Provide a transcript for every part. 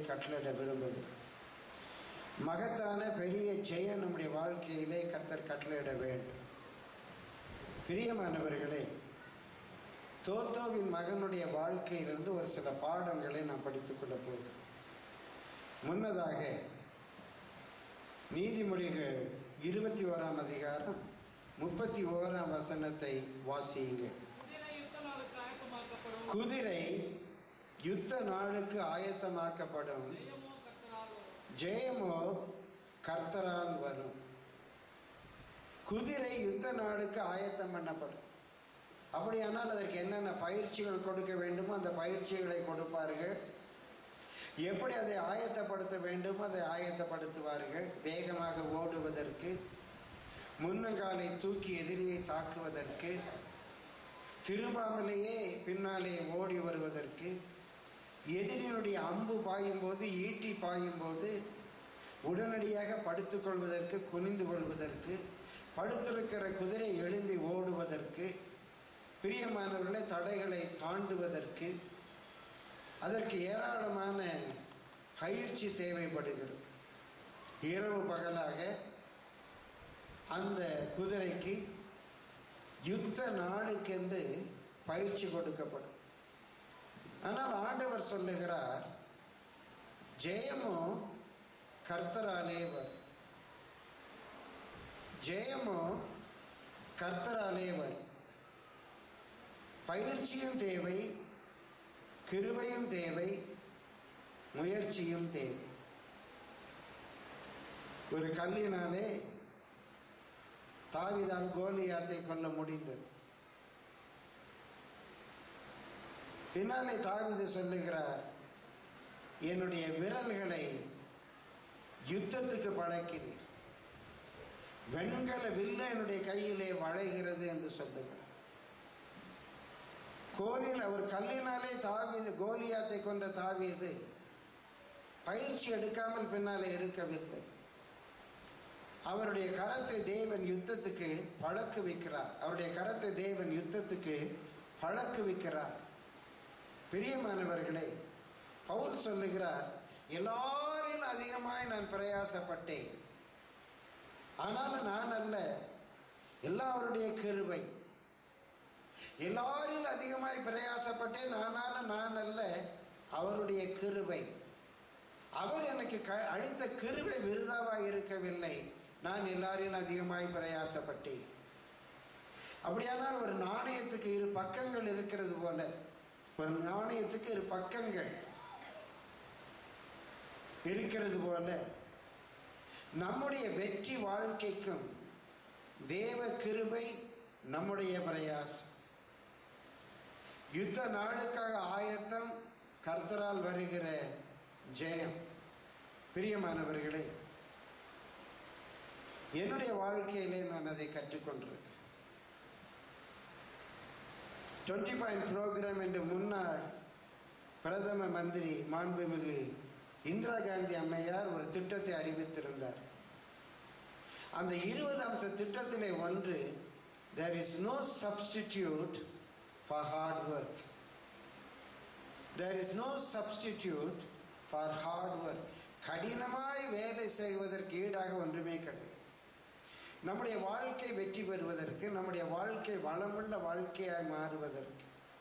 கட்டளிட விரும்புகிறோம் மகத்தான பெரிய ஜெயம் நம்முடைய வாழ்க்கையிலே கர்த்தர் கட்டளையிட வேண்டும் பிரியமானவர்களே தோத்தோவின் மகனுடைய வாழ்க்கையிலிருந்து ஒரு சில பாடங்களை நாம் படித்துக்கொள்ள போகிறோம் முன்னதாக நீதிமொழிகள் இருபத்தி ஓராம் அதிகாரம் முப்பத்தி ஓராம் வசனத்தை வாசியுங்க குதிரை யுத்த நாளுக்கு ஆயத்தமாக்கப்படும் குதிரை யுத்த நாளுக்கு ஆயத்தமாக்கப்படும் ஜெயமோ கர்த்தரால் வரும் ஜெயமோ கர்த்தரால் வரும் குதிரை யுத்த நாளுக்கு ஆயத்தம் பண்ணப்படும் அப்படியானால் அதற்கு என்னென்ன பயிற்சிகள் கொடுக்க வேண்டுமோ அந்த பயிற்சிகளை கொடுப்பார்கள் எப்படி அதை ஆயத்தப்படுத்த வேண்டுமோ அதை ஆயத்தப்படுத்துவார்கள் வேகமாக ஓடுவதற்கு முன்னங்காலை தூக்கி எதிரியை தாக்குவதற்கு திரும்பாமலேயே பின்னாலே ஓடி வருவதற்கு எதிரினுடைய அம்பு பாயும்போது ஈட்டி பாயும்போது உடனடியாக படுத்துக்கொள்வதற்கு குனிந்து கொள்வதற்கு படுத்திருக்கிற குதிரை எழும்பி ஓடுவதற்கு பிரியமானவர்களே தடைகளை தாண்டுவதற்கு அதற்கு ஏராளமான பயிற்சி தேவைப்படுகிறது இரவு பகலாக அந்த குதிரைக்கு யுத்த நாளுக்கென்று பயிற்சி கொடுக்கப்படும் ஆனால் ஆண்டவர் சொல்லுகிறார் ஜெயமோ கர்த்தராலே வரும் ஜெயமோ கர்த்தராலே வரும் பயிற்சியும் தேவை கிருபையும் தேவை முயற்சியும் தேவை ஒரு கல்லினாலே தாவிதால் கோலியாத்தை கொல்ல முடிந்தது பின்னாலே தாவிது சொல்லுகிறார் என்னுடைய விரல்களை யுத்தத்துக்கு பழக்கினீர் வெண்கல வில்லு என்னுடைய கையிலே வளைகிறது என்று சொல்லுகிறார் கோலில் அவர் கல்லினாலே தாவிது கோலியாத்தை கொண்ட தாவிது பயிற்சி எடுக்காமல் பின்னாலே இருக்கவில்லை அவருடைய கரத்தை தேவன் யுத்தத்துக்கு பழக்குவிக்கிறார் அவருடைய கரத்தை தேவன் யுத்தத்துக்கு பழக்குவிக்கிறார் பிரியமானவர்களே பவுல் சொல்லுகிறார் எல்லாரிலும் அதிகமாய் நான் பிரயாசப்பட்டேன் ஆனாலும் நான் அல்ல எல்லாம் அவருடைய கிருபை எல்லாரில் அதிகமாய் பிரயாசப்பட்டேன் ஆனாலும் நான் அல்ல அவருடைய கிருபை அவர் எனக்கு க அளித்த கிருபை விருதாவாய் இருக்கவில்லை நான் எல்லாரிலும் அதிகமாய் பிரயாசப்பட்டேன் அப்படியானால் ஒரு நாணயத்துக்கு இரு பக்கங்கள் இருக்கிறது போல ஒரு நாணயத்துக்கு இரு பக்கங்கள் இருக்கிறது போல நம்முடைய வெற்றி வாழ்க்கைக்கும் தேவ கிருபை நம்முடைய பிரயாசம் யுத்த நாளுக்காக ஆயத்தம் கர்த்தரால் வருகிற ஜெயம் பிரியமானவர்களே என்னுடைய வாழ்க்கையிலே நான் அதை கற்றுக்கொண்டிருக்கேன் டுவெண்ட்டி பாயிண்ட் ப்ரோக்ராம் என்று முன்னாள் பிரதம மந்திரி மாண்புமிகு இந்திரா காந்தி அம்மையார் ஒரு திட்டத்தை அறிவித்திருந்தார் அந்த இருபது அம்ச திட்டத்திலே ஒன்று there is no substitute for hard work there is no substitute for hard work கடினமாய் வேலை செய்வதற்கு ஈடாக ஒன்றுமே கிடையாது நம்முடைய வாழ்க்கை வெற்றி பெறுவதற்கு நம்முடைய வாழ்க்கை வளமுள்ள வாழ்க்கையாய் மாறுவதற்கு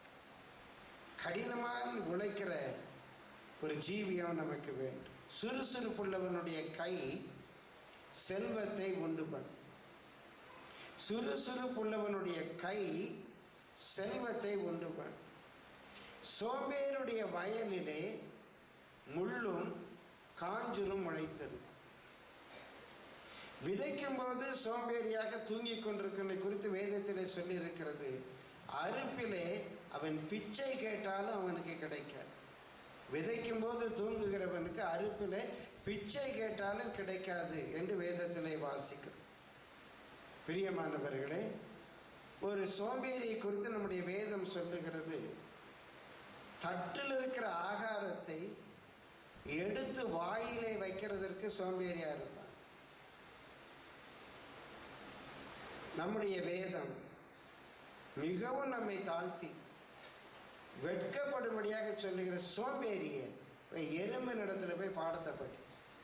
கடினமாக உழைக்கிற ஒரு ஜீவியம் நமக்கு வேண்டும் சுறுசுறுப்புள்ளவனுடைய கை செல்வத்தை உண்டு பண்ணும் சுறுசுறுப்புள்ளவனுடைய கை செல்வத்தை உண்டு பண்ணும் சோம்பேருடைய வயலிலே முள்ளும் காஞ்சுரும் முளைத்திருக்கும் விதைக்கும் போது சோம்பேறியாக தூங்கிக் கொண்டிருக்கிறதை குறித்து வேதத்திலே சொல்லியிருக்கிறது அறுப்பிலே அவன் பிச்சை கேட்டாலும் அவனுக்கு கிடைக்காது விதைக்கும் போது தூங்குகிறவனுக்கு அறுப்பிலே பிச்சை கேட்டாலும் கிடைக்காது என்று வேதத்திலே வாசிக்கிறோம் பிரியமானவர்களே ஒரு சோம்பேறியை குறித்து நம்முடைய வேதம் சொல்லுகிறது தட்டில் இருக்கிற ஆகாரத்தை எடுத்து வாயிலே வைக்கிறதற்கு சோம்பேறியா இருப்பான் நம்முடைய வேதம் மிகவும் நம்மை தாழ்த்தி வெட்கப்படும்படியாக சொல்லுகிற சோம்பேறியை போய் எறும்பின் இடத்துல போய் பாடத்தை படி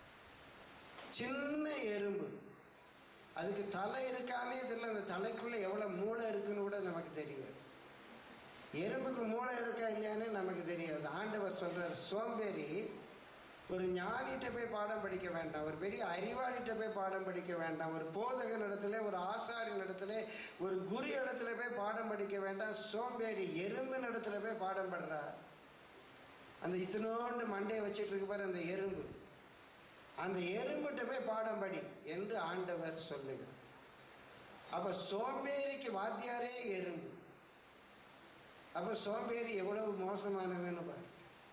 சின்ன எறும்பு அதுக்கு தலை இருக்கானே தெரியல அந்த தலைக்குள்ளே எவ்வளோ மூளை இருக்குன்னு கூட நமக்கு தெரியாது எறும்புக்கு மூளை இருக்கா இல்லையான்னு நமக்கு தெரியாது ஆண்டவர் சொல்றார் சோம்பேறி ஒரு ஞானிகிட்ட போய் பாடம் படிக்க வேண்டாம் ஒரு பெரிய அறிவாளிகிட்ட போய் பாடம் படிக்க வேண்டாம் ஒரு போதகன் இடத்துல ஒரு ஆசாரின் இடத்துல ஒரு குரு இடத்துல போய் பாடம் படிக்க வேண்டாம் சோம்பேறி எறும்பின் இடத்துல போய் பாடம் படுறா அந்த இத்தனோண்டு மண்டையை வச்சிட்டு இருக்கு பாரு அந்த எறும்பு அந்த எறும்பிட்ட போய் பாடம் படி என்று ஆண்டவர் சொல்லுகிறார் அப்ப சோம்பேறிக்கு வாத்தியாரே எறும்பு அப்ப சோம்பேறி எவ்வளவு மோசமானவன்னு பாரு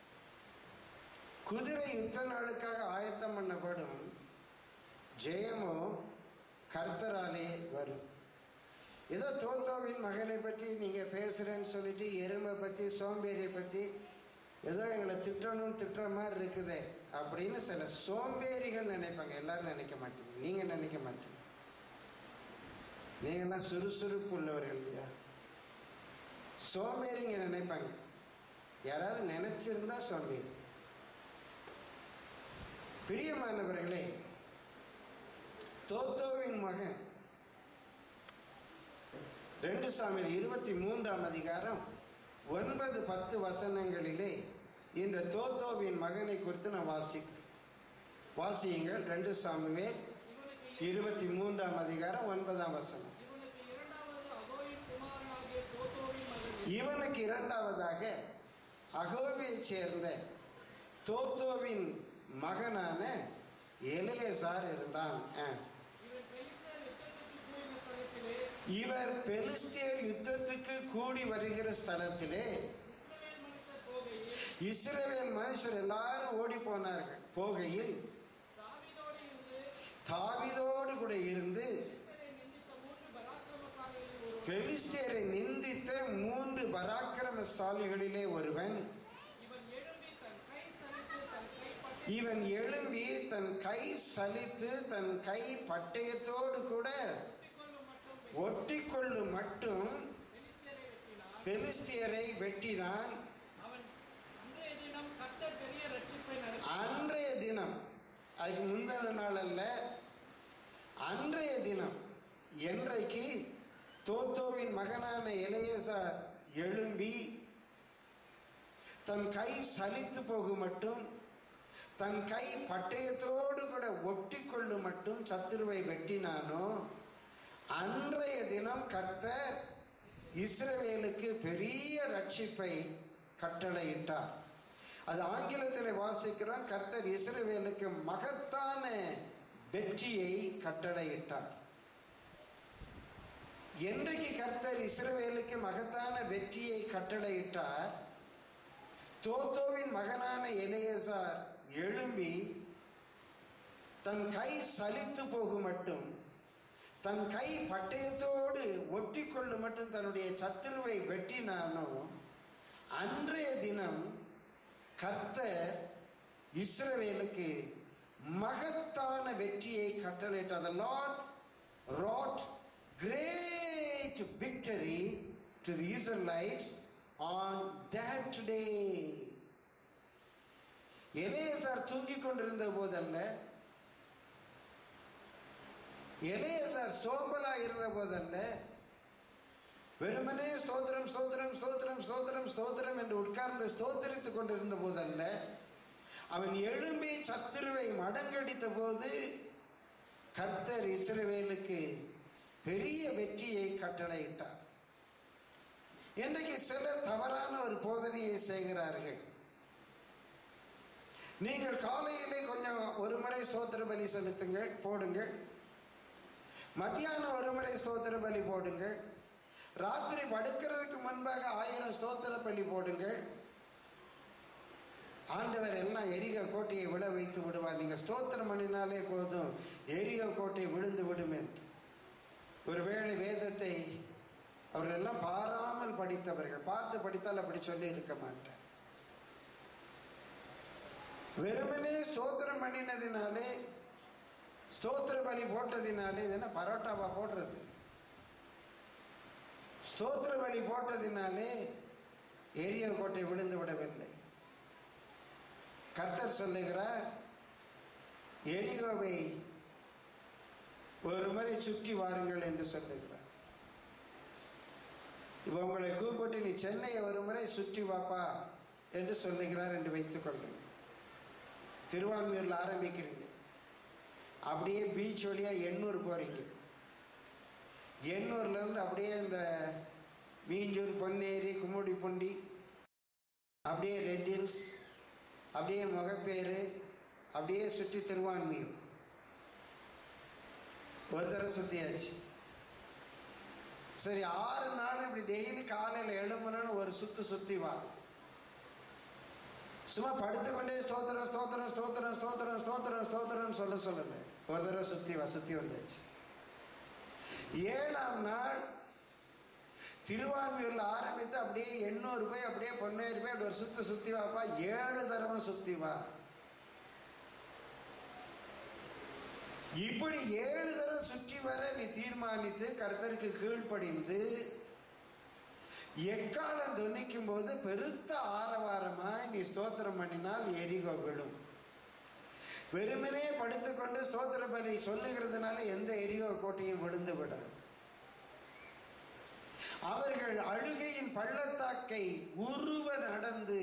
குதிரை யுத்த நாளுக்காக ஆயத்தம் பண்ணப்படும் ஜெயமோ கர்த்தராலே வரும் ஏதோ தோத்தோவின் மகனை பற்றி நீங்கள் பேசுகிறேன்னு சொல்லிட்டு எருமை பற்றி சோம்பேறியை பற்றி ஏதோ எங்களை திட்டணும்னு திட்டுற மாதிரி இருக்குதே அப்படின்னு சில சோம்பேறிகள் நினைப்பாங்க எல்லாரும் நினைக்க மாட்டீங்க நீங்கள் நினைக்க மாட்டீங்க நீங்கள்லாம் சுறுசுறுப்பு உள்ளவர்கள் இல்லையா சோம்பேறிங்க நினைப்பாங்க யாராவது நினைச்சிருந்தா சோம்பேறி பிரியமானவர்களே தோத்தோவின் மகன் ரெண்டு சாமியில் இருபத்தி மூன்றாம் அதிகாரம் ஒன்பது பத்து வசனங்களிலே இந்த தோத்தோவின் மகனை குறித்து நான் வாசிக்கிறேன் வாசியுங்கள் ரெண்டு சாமுவேல் இவனுக்கு இருபத்தி மூன்றாம் அதிகாரம் ஒன்பதாம் வசனம் இவனுக்கு இரண்டாவது அகோயின் குமாரனாகிய தோத்தோவின் மகன் இவனுக்கு இரண்டாவதாக அகோபியைச் சேர்ந்த தோத்தோவின் மகனான எலியசார் இருந்தான் ஆ. இவன் பெலிஸ்தர் யுத்தத்துக்கு இவர் பெலிஸ்தியர் யுத்தத்துக்கு கூடின ஸ்தலத்திலே கூடி வருகிற ஸ்தலத்திலே இஸ்ரவேல் மனுஷர் போகையில் இஸ்ரவேல் மனுஷர் எல்லாரும் ஓடி போனார்கள் போகையில் தாவீதோடு இருந்து தாவிதோடு கூட இருந்து பெலிஸ்தரை நிந்தித்த மூன்று பராக்கிரமசாலிகளில் பெலிஸ்தியரை நிந்தித்த மூன்று பராக்கிரமசாலிகளிலே ஒருவன் ஒருவன் இவன் எழும்பி தன் கை சலித்து இவன் எழும்பி தன் கை சலித்து தன் கைப்பற்றி தன் கை பட்டயத்தோடு கூட ஒட்டிக்கொள்ளும் மட்டும் ஒட்டிக்கொள்ளும் மட்டும் பெலிஸ்தரை பெலிஸ்தியரை வெட்டினான் வெட்டினான் அவன் அன்றைய தினம் கர்த்தர் பெரிய ரட்சிப்பை நடத்தி அன்றைய தினம் அதுக்கு முந்தின நாள் அல்ல அன்றைய தினம் என்றைக்கு தோத்தோவின் மகனான எலையசார் எழும்பி தன் கை சலித்து போகும் மட்டும் தன் கை பட்டயத்தோடு கூட ஒட்டிக்கொள்ளும் மட்டும் சத்துருவை வெட்டினானோ அன்றைய தினம் கர்த்தர் இஸ்ரவேலுக்கு பெரிய ரட்சிப்பை கட்டளையிட்டார் அது ஆங்கிலத்தில் வாசிக்கிறோம் கர்த்தர் இஸ்ரவேலுக்கு மகத்தான வெற்றியை கட்டளையிட்டார் என்றைக்கு கர்த்தர் இஸ்ரவேலுக்கு மகத்தான வெற்றியை கட்டளையிட்டார் தோத்தோவின் மகனான எலியசார் எழும்பி தன் கை சலித்து போகும் மட்டும் தன் கை பட்டயத்தோடு ஒட்டிக்கொள்ளும் மட்டும் தன்னுடைய சத்துருவை வெட்டினானோ அன்றைய தினம் கர்த்தர் இஸ்ரவேலுக்கு மகத்தான வெற்றியை கட்டளையிட்டார் The Lord wrought great victory to the Israelites on that day. எலேசார் தூங்கிக் கொண்டிருந்த போதல்ல எலேசார் சோம்பலா இருந்த போதல்ல வெறுமனே ஸ்தோத்திரம் ஸ்தோத்திரம் ஸ்தோத்திரம் ஸ்தோத்திரம் ஸ்தோத்திரம் என்று உட்கார்ந்து ஸ்தோத்திரித்துக் கொண்டிருந்த போதல்ல அவன் எழும்பி சத்துருவை மடங்கடித்த போது கர்த்தர் இஸ்ரவேலுக்கு பெரிய வெற்றியை கட்டளையிட்டார் இன்றைக்கு சிலர் தவறான ஒரு போதனையை செய்கிறார்கள் நீங்கள் காலையிலே கொஞ்சம் ஒரு முறை ஸ்தோத்திர பலி செலுத்துங்கள் போடுங்கள் மத்தியானம் ஒரு முறை ஸ்தோத்திர பலி போடுங்கள் ராத்திரி படுக்கிறதுக்கு முன்பாக ஆயிரம் ஸ்தோத்திர பலி போடுங்கள் ஆண்டவர் எல்லாம் எரிக கோட்டையை விட வைத்து விடுவார் நீங்கள் ஸ்தோத்திரம் பண்ணினாலே போதும் எரிக கோட்டை விழுந்து விடும் என்று ஒருவேளை வேதத்தை அவர்கள் எல்லாம் பாராமல் படித்தவர்கள் பார்த்து படித்தால் அப்படி சொல்லி இருக்க மாட்டேன் வெறுமனே ஸ்தோத்திரம் பண்ணினதினாலே ஸ்தோத்திர பலி போட்டதினாலே இது என்ன பரோட்டாவா போடுறது ஸ்தோத்திர பலி போட்டதினாலே எரிய கோட்டை விழுந்து விடவில்லை கர்த்தர் சொல்லுகிறார் எரிகோவை ஒரு முறை சுற்றி வாருங்கள் என்று சொல்லுகிறார் இப்போ உங்களை கூப்பிட்டு நீ சென்னையை ஒரு முறை சுற்றி வாப்பா என்று சொல்லுகிறார் என்று வைத்துக் கொள்ளுங்கள் திருவான்மையூரில் ஆரம்பிக்கிறீங்க அப்படியே பீச் வழியாக எண்ணூர் போகிறீங்க எண்ணூர்லேருந்து அப்படியே இந்த மீஞ்சூர் பொன்னேரி கும்முடிப்பூண்டி அப்படியே ரெட் ஹில்ஸ் அப்படியே முகப்பேரு அப்படியே சுற்றி திருவான்மியூர் ஒரு தடவை சுற்றியாச்சு சரி ஆறு நாள் இப்படி டெய்லி காலையில் எழும்பணும்னு ஒரு சுத்து சுற்றி வா சும்மா படுத்துக்கொண்டே ஸ்தோத்திரம் ஸ்தோத்திரம் ஸ்தோத்திரம் ஸ்தோத்திரம் ஸ்தோத்திரம் ஸ்தோத்திரம் சொல்ல சொல்லல ஒரு தடவை சுற்றி வா சுற்றி வந்தாச்சு ஏழாம் நாள் திருவான்மியூர்ல ஆரம்பித்து அப்படியே எண்ணூறு போய் அப்படியே பொன்னேறு போய் அப்படி ஒரு சுத்து சுத்தி வாப்பா ஏழு தடவை சுத்தி வா இப்படி ஏழு தடவை சுற்றி வர நீ தீர்மானித்து கர்த்தருக்கு கீழ்ப்படிந்து எக்காலம் துணிக்கும் போது பெருத்த ஆரவாரமாய் நீ ஸ்தோத்திரம் பண்ணினால் எரிகோ விழும் வெறுமனே படுத்துக்கொண்டு ஸ்தோத்திர பலி சொல்லுகிறதுனால எந்த எரிகோ கோட்டையும் விழுந்து விடாது அவர்கள் அழுகையின் பள்ளத்தாக்கை உருவ நடந்து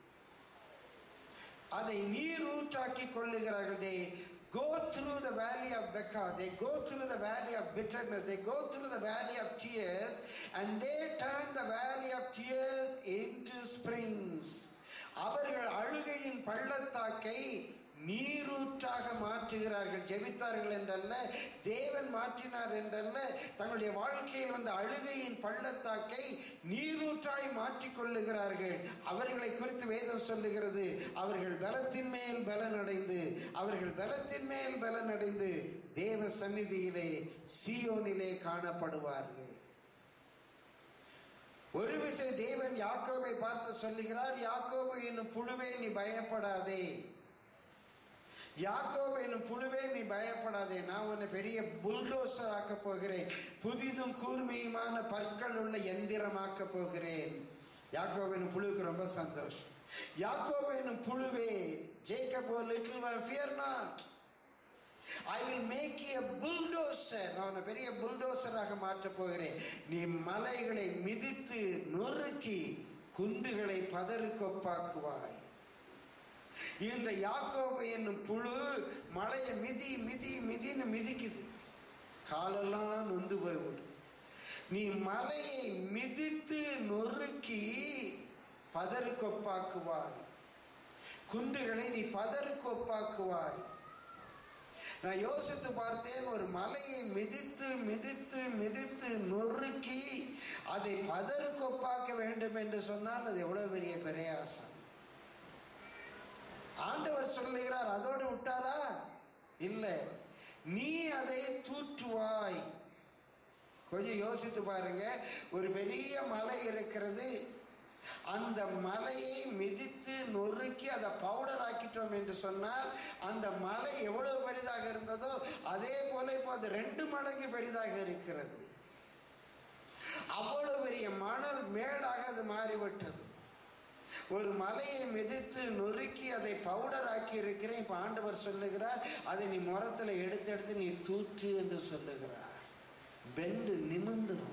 அதை நீரூற்றாக்கி கொள்ளுகிறார்கள் they go through the valley of Becca they go through the valley of bitterness they go through the valley of tears and they turn the valley of tears into springs அவர்கள் அழுகையின் பள்ளத்தாக்கை நீரூற்றாக மாற்றுகிறார்கள் ஜெபித்தார்கள் என்றல்ல தேவன் மாற்றினார் என்றல்ல தங்களுடைய வாழ்க்கையில் வந்த அழுகையின் பள்ளத்தாக்கை நீரூற்றாய் மாற்றிக் கொள்ளுகிறார்கள் அவர்களை குறித்து வேதம் சொல்லுகிறது அவர்கள் பலத்தின் மேல் பலனடைந்து அவர்கள் பலத்தின் மேல் பலனடைந்து தேவ சந்நிதியிலே சீயோனிலே காணப்படுவார்கள் ஒரு விசை தேவன் யாக்கோபை பார்த்து சொல்லுகிறார் யாக்கோபு என்னும் புழுவே நீ பயப்படாதே யாக்கோபு என்னும் புழுவே நீ பயப்படாதே நான் உன்னை பெரிய புல்டோசர் ஆக்க போகிறேன் புதிதும் கூர்மையுமான பற்கள் உள்ள எந்திரமாக்க போகிறேன் யாக்கோபு என்னும் புழுவுக்கு ரொம்ப சந்தோஷம் யாக்கோபு என்னும் புழுவே ஜேக்கப் ஒரு little fear not I will make a bulldozer நான் உன்னை பெரிய புல்டோசராக மாற்றப் போகிறேன் நீ மலைகளை மிதித்து நொறுக்கி குண்டுகளை பதறுக்கொப்பாக்குவாய் இந்த யாக்கோபு என்னும் புழு மலையை மிதி மிதி மிதின்னு மிதிக்குது காலெல்லாம் நொந்து போய்விடும் நீ மலையை மிதித்து நொறுக்கி பதறுக்கொப்பாக்குவாய் குன்றுகளை நீ பதறுக்கொப்பாக்குவாய் நான் யோசித்து பார்த்தேன் ஒரு மலையை மிதித்து மிதித்து மிதித்து நொறுக்கி அதை பதறுக்கொப்பாக்க வேண்டும் என்று சொன்னால் அது எவ்வளவு பெரிய பிரயாசம் ஆண்டவர் சொல்லுகிறார் அதோடு விட்டாரா இல்லை நீ அதை தூற்றுவாய் கொஞ்சம் யோசித்து பாருங்க ஒரு பெரிய மலை இருக்கிறது அந்த மலையை மிதித்து நொறுக்கி அதை பவுடர் ஆக்கிட்டோம் என்று சொன்னால் அந்த மலை எவ்வளவு பெரிதாக இருந்ததோ அதே போல இப்போ அது ரெண்டு மடங்கு பெரிதாக இருக்கிறது அவ்வளவு பெரிய மணல் மேடாக அது மாறிவிட்டது ஒரு மலையை மிதித்து நொறுக்கி அதை பவுடர் ஆக்கி இருக்கிறேன் இப்ப ஆண்டவர் சொல்லுகிறார் அதை நீ முரத்துல எடுத்து எடுத்து நீ தூற்று என்று சொல்லுகிறார் பெண்டு நிமிந்துரும்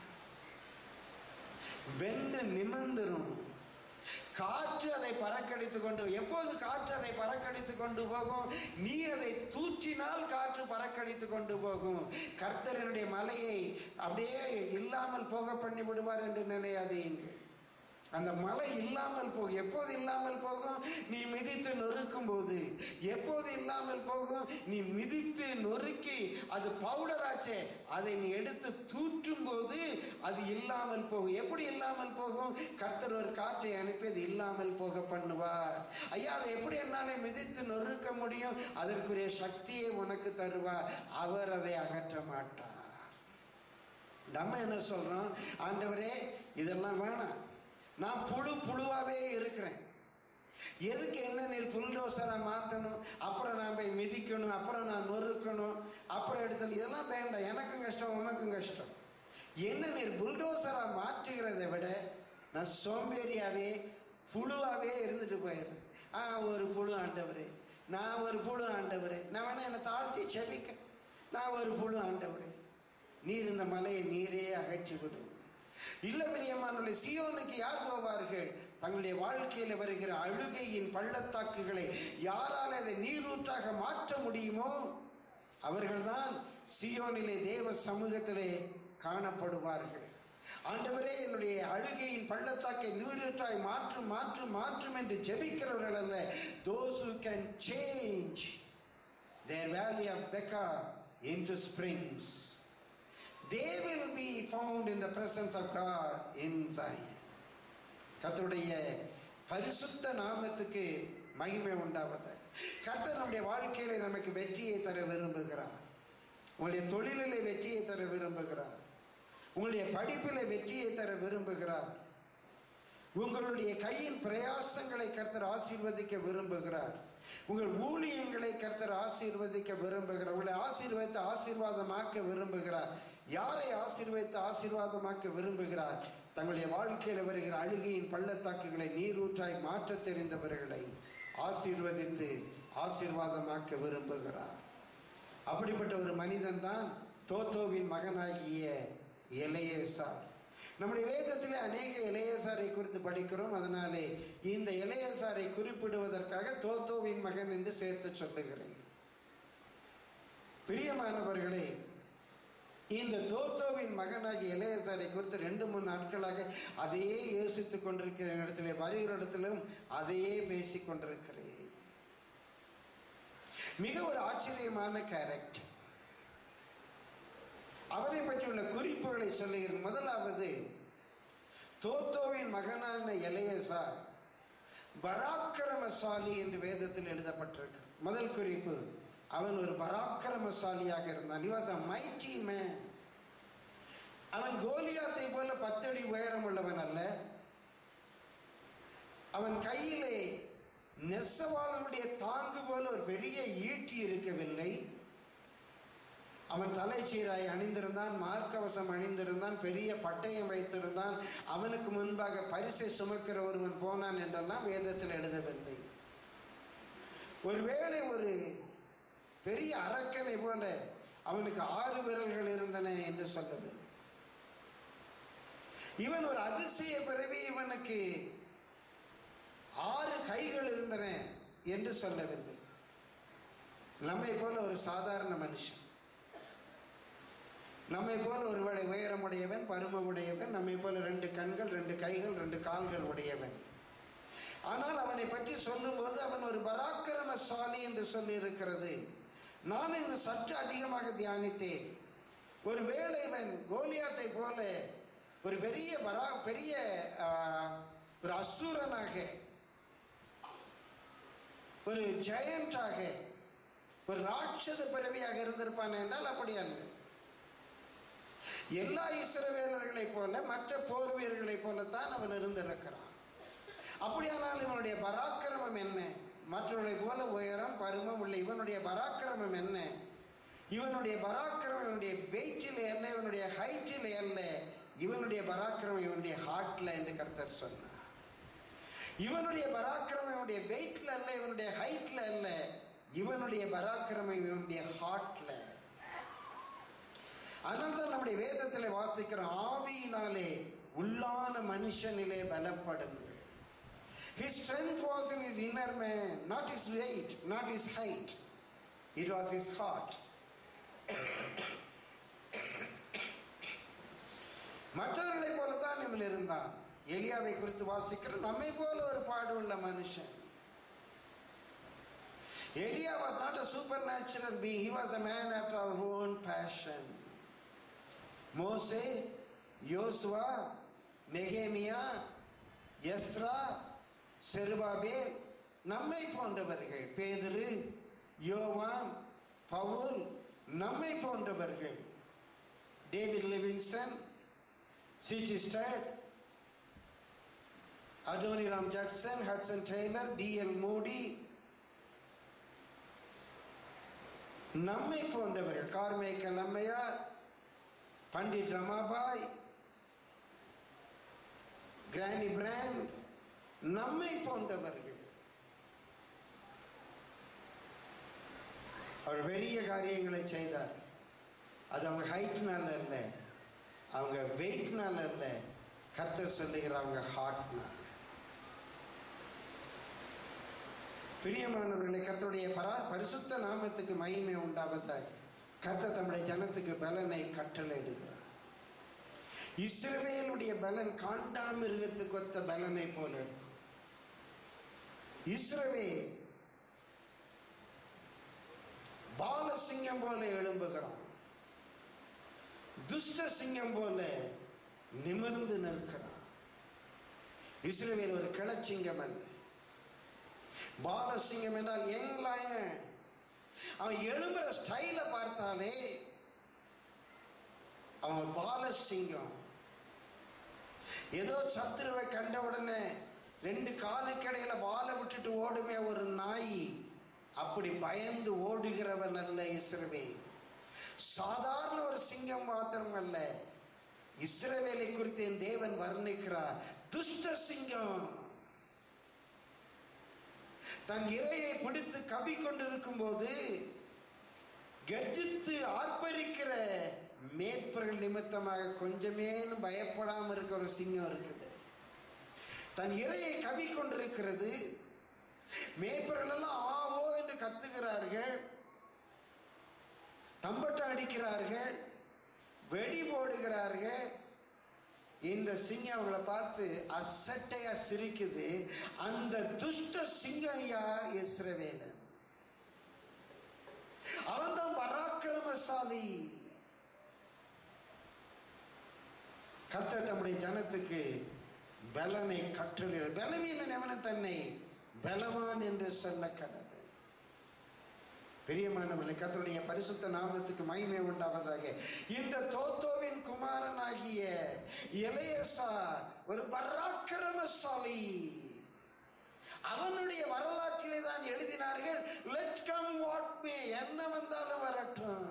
பெண்டு நிமிர்ந்துரும் காற்று அதை பறக்கடித்து கொண்டு எப்போது காற்று அதை பறக்கடித்து கொண்டு போகும் நீ அதை தூற்றினால் காற்று பறக்கடித்து கொண்டு போகும் கர்த்தரனுடைய மலையை அப்படியே இல்லாமல் போக பண்ணி விடுவார் என்று நினையாதீங்கள் அந்த மலை இல்லாமல் போகும் எப்போது இல்லாமல் போகும் நீ மிதித்து நொறுக்கும் போது எப்போது இல்லாமல் போகும் நீ மிதித்து நொறுக்கி அது பவுடர் ஆச்சே அதை நீ எடுத்து தூற்றும் போது அது இல்லாமல் போகும் எப்படி இல்லாமல் போகும் கர்த்தர் ஒரு காற்றை அனுப்பி அது இல்லாமல் போக பண்ணுவார் ஐயா அதை எப்படி என்னால மிதித்து நொறுக்க முடியும் அதற்குரிய சக்தியை உனக்கு தருவார் அவர் அதை அகற்ற மாட்டார் நம்ம என்ன சொல்றோம் ஆண்டவரே இதெல்லாம் வேணாம் நான் புழு புழுவாவே இருக்கிறேன் எதுக்கு என்ன நீர் புல்டோசரா மாற்றணும் அப்புறம் நான் போய் மிதிக்கணும் அப்புறம் நான் நொறுக்கணும் அப்புறம் எடுத்து இதெல்லாம் வேண்டாம் எனக்கும் கஷ்டம் உனக்கும் கஷ்டம் என்ன நீர் புல்டோசரா மாற்றுகிறதை விட நான் சோம்பேறியாவே புழுவாவே இருந்துட்டு போயிடுறேன் ஆ ஒரு புழு ஆண்டவரே நான் ஒரு புழு ஆண்டவரே நான் வேணா என்னை தாழ்த்தி செவிக்க நான் ஒரு புழு ஆண்டவரே நீர் இந்த மலையை நீரே அகற்றி விடும் இல்ல பிரியமானவர்களே சியோனுக்கு யார் போவார்கள் தங்களுடைய வாழ்க்கையில் வருகிற அழுகையின் பள்ளத்தாக்குகளை யாரால் அதை நீரூற்றாக மாற்ற முடியுமோ அவர்கள்தான் சியோனிலே தேவ சமூகத்திலே காணப்படுவார்கள் ஆண்டவரே என்னுடைய அழுகையின் பள்ளத்தாக்கை நீரூற்றாய் மாற்றும் மாற்றும் மாற்றும் என்று ஜெபிக்கிறவர்கள் அல்ல those who can change their valley of Becca into springs they will be found in the presence of God in Zion கர்த்தருடைய பரிசுத்த நாமத்துக்கு மகிமை உண்டாவதாக கர்த்தர் நம்முடைய வாழ்க்கையில நமக்கு வெற்றியை தர விரும்புகிறார் உங்களுடைய தொழிலிலே வெற்றியை தர விரும்புகிறார் உங்களுடைய படிப்பிலே வெற்றியை தர விரும்புகிறார் உங்களுடைய கையின் பிரயாசங்களை கர்த்தர் ஆசீர்வதிக்க விரும்புகிறார் உங்கள் ஊழியங்களை கர்த்தர் ஆசீர்வதிக்க விரும்புகிறார் உங்களை ஆசீர்வதித்து ஆசீர்வாதமாக்க விரும்புகிறார் யாரை ஆசீர்வதித்து ஆசீர்வாதமாக்க விரும்புகிறார் தங்களுடைய வாழ்க்கையில் வருகிற அழுகையின் பள்ளத்தாக்குகளை நீரூற்றாய் மாற்றத் தெரிந்தவர்களை ஆசீர்வதித்து ஆசீர்வாதமாக்க விரும்புகிறார் அப்படிப்பட்ட ஒரு மனிதன் தான் தோத்தோவின் மகனாகிய எலையேசார் நம்முடைய வேதத்திலே அநேக இளையசாரை குறித்து படிக்கிறோம் அதனாலே இந்த இளையசாரை குறிப்பிடுவதற்காக தோத்தோவின் மகன் என்று சேர்த்து சொல்லுகிறேன் பிரியமானவர்களே இந்த தோத்தோவின் மகனாகிய இளையசாரை குறித்து ரெண்டு மூணு நாட்களாக அதையே யோசித்துக் கொண்டிருக்கிற இடத்துல வருகிற இடத்திலும் அதையே பேசிக் கொண்டிருக்கிறேன் மிக ஒரு ஆச்சரியமான கேரக்டர் அவரை பற்றியுள்ள குறிப்புகளை சொல்லுகிறேன் முதலாவது தோத்தோவின் மகனான எலையசா பராக்கிரமசாலி என்று வேதத்தில் எழுதப்பட்டிருக்கு முதல் குறிப்பு அவன் ஒரு பராக்கிரமசாலியாக இருந்தான் he was a mighty man அவன் கோலியாத்தை போல பத்தடி உயரம் உள்ளவன் அல்ல அவன் கையிலே நெசவாளனுடைய தாங்கு போல ஒரு பெரிய ஈட்டி இருக்கவில்லை அவன் தலைச்சீராய் அணிந்திருந்தான் மார்க்கவசம் அணிந்திருந்தான் பெரிய பட்டயம் வைத்திருந்தான் அவனுக்கு முன்பாக பரிசை சுமக்கிற ஒருவன் போனான் என்றெல்லாம் வேதத்தில் எழுதவில்லை ஒருவேளை ஒரு பெரிய அரக்கனை போல அவனுக்கு ஆறு விரல்கள் இருந்தன என்று சொல்லவில்லை இவன் ஒரு அதிசய பிறவி இவனுக்கு ஆறு கைகள் இருந்தன என்று சொல்லவில்லை நம்மை போல ஒரு சாதாரண மனுஷன் நம்மை போல ஒருவேளை உயரமுடையவன் பரும உடையவன் நம்மை போல ரெண்டு கண்கள் ரெண்டு கைகள் ரெண்டு கால்கள் உடையவன் ஆனால் அவனை பற்றி சொல்லும்போது அவன் ஒரு பராக்கிரமசாலி என்று சொல்லி இருக்கிறது நான் இன்னும் சற்று அதிகமாக தியானித்தேன் ஒரு வேளை இவன் கோலியாத்தை போல ஒரு பெரிய பரா பெரிய ஆ, ஒரு அசுரனாக ஒரு ஜெயண்டாக ஒரு ராட்சத பிறவியாக இருந்திருப்பான் என்றால் அப்படி அல்ல எல்லா இஸ்ரவேலர்களைப் போல மற்ற போர் வீரர்களைப் போலத்தான் அவன் இருந்திருக்கிறான் அப்படியானால் இவனுடைய பராக்கிரமம் என்ன மற்றவர்களைப் போல உயரம் பருமம் உள்ள இவனுடைய பராக்கிரமம் என்ன இவனுடைய பராக்கிரமம் இவனுடைய வெயிட்டில் அல்ல இவனுடைய ஹைட்டில் அல்ல இவனுடைய பராக்கிரமம் இவனுடைய ஹார்ட்ல என்று கர்த்தர் சொன்னார் இவனுடைய பராக்கிரமம் இவனுடைய வெயிட்ல அல்ல இவனுடைய ஹைட்ல அல்ல இவனுடைய பராக்கிரமம் இவனுடைய ஹார்ட்ல அதனால்தான் நம்முடைய வேதத்தில் வாசிக்கிற ஆவியினாலே உள்ளான மனுஷனிலே பலப்படுங்கள் His strength was in his inner man, not his weight, not his height. It was his heart. மற்றவர்களைப் போலதான் இவள் இருந்தான் எலியாவை குறித்து வாசிக்கிற நம்மை போல ஒரு பாடுள்ள மனுஷன் எலியா was not a supernatural being he was a man after our own passion மோசே யோசுவா நெகேமியா எஸ்ரா செருபாபே நம்மை போன்றவர்கள் பேதுரு யோவான் பவுல் நம்மை போன்றவர்கள் David Livingstone C T Studd Adoniram Judson Hudson Taylor D L Moody நம்மை போன்றவர்கள் கார்மேக்கல் அம்மையார் பண்டிட் ரமாபாய் கிரானி பிராண்ட் நம்மை போன்றவர்கள் அவர் பெரிய காரியங்களை செய்தார் அது அவங்க ஹைட்னால இல்லை அவங்க வெயிட்னால இல்லை கர்த்தர் சொல்லுகிற அவங்க ஹார்ட்னால பிரியமானவர்களை கர்த்தருடைய பரா பரிசுத்த நாமத்துக்கு மகிமை உண்டாவதாக கர்த்தர் தம்முடைய ஜனத்துக்கு பலனை கட்டளையிடுகிறார் இஸ்ரவேலுடைய பலன் காண்டாமிருகத்துக்கு ஒத்த பலனை போல இருக்கும் இஸ்ரவேல் பாலசிங்கம் போல எழும்புகிறான் துஷ்ட சிங்கம் போல நிமிர்ந்து நிற்கிறான் இஸ்ரவேல் ஒரு கிளச்சிங்கம் அல்ல பாலசிங்கம் என்றால் யங் லயன் அவன் எழும்புற ஸ்டைல பார்த்தாலே அவன் பாலசிங்கம் ஏதோ சத்துருவை கண்ட உடனே ரெண்டு காலுக்கடையில வாழை விட்டுட்டு ஓடுமே ஒரு நாய் அப்படி பயந்து ஓடுகிறவன் அல்ல இஸ்ரவே சாதாரண ஒரு சிங்கம் மாத்திரம் அல்ல இஸ்ரவேலை குறித்து என் தேவன் வர்ணிக்கிறார் துஷ்ட சிங்கம் தன் இரையை பிடித்து கவி கொண்டிருக்கும் போது கர்ஜித்து ஆர்ப்பரிக்கிற மேய்ப்பர்கள் நிமித்தமாக கொஞ்சமேனும் பயப்படாம இருக்கிற ஒரு சிங்கம் இருக்குது தன் இரையை கவி கொண்டிருக்கிறது மேய்ப்பர்கள் எல்லாம் ஆவோ என்று கத்துகிறார்கள் தம்பட்டம் அடிக்கிறார்கள் வெடி போடுகிறார்கள் இந்த சிங்கம் அவங்கள பார்த்து அசட்டையா சிரிக்குது அந்த துஷ்ட சிங்கம் ஐயா இஸ்ரவேலன் அவன் தான் பராக்கிரமசாலி கர்த்தர் தம்முடைய ஜனத்துக்கு பலனை கற்றல் பலவீனன் எவன தன்னை பலவான் என்று சொல்ல கடவுள் பிரியமானவர்களே கர்த்தருடைய பரிசுத்த நாமத்துக்கு மகிமை உண்டாவதாக இந்த தோத்தோவின் குமாரனாகிய இளையசா ஒரு பராக்கிரமசாலி அவனுடைய வரலாற்றிலே தான் எழுதினார்கள் லெட் கம் வாட் மே என்ன வந்தாலும் வரட்டும்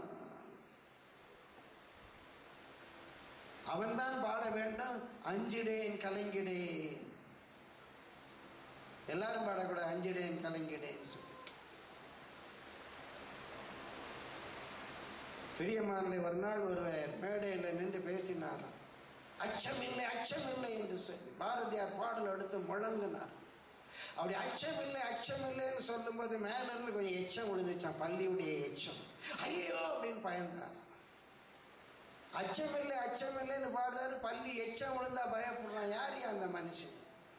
அவன்தான் பாட வேண்டும் அஞ்சிடேன் கலங்கிடேன் எல்லாரும் பாடக்கூடாது அஞ்சிடேன் கலங்கிடேன் சொல்லி பெரியம்மானிலே ஒரு நாள் ஒருவர் மேடையில் நின்று பேசினாராம் அச்சமில்லை அச்சமில்லை என்று சொல்லி பாரதியார் பாடல் எடுத்து முழங்கினார் அப்படி அச்சமில்லை அச்சமில்லைன்னு சொல்லும்போது மேல இருந்து கொஞ்சம் எச்சம் விழுந்துச்சான் பள்ளியுடைய எச்சம் ஐயோ அப்படின்னு பயந்தார் அச்சமில்லை அச்சமில்லைன்னு பாடுறாரு பள்ளி எச்சம் விழுந்தா பயப்படுறான் யார் அந்த மனுஷன்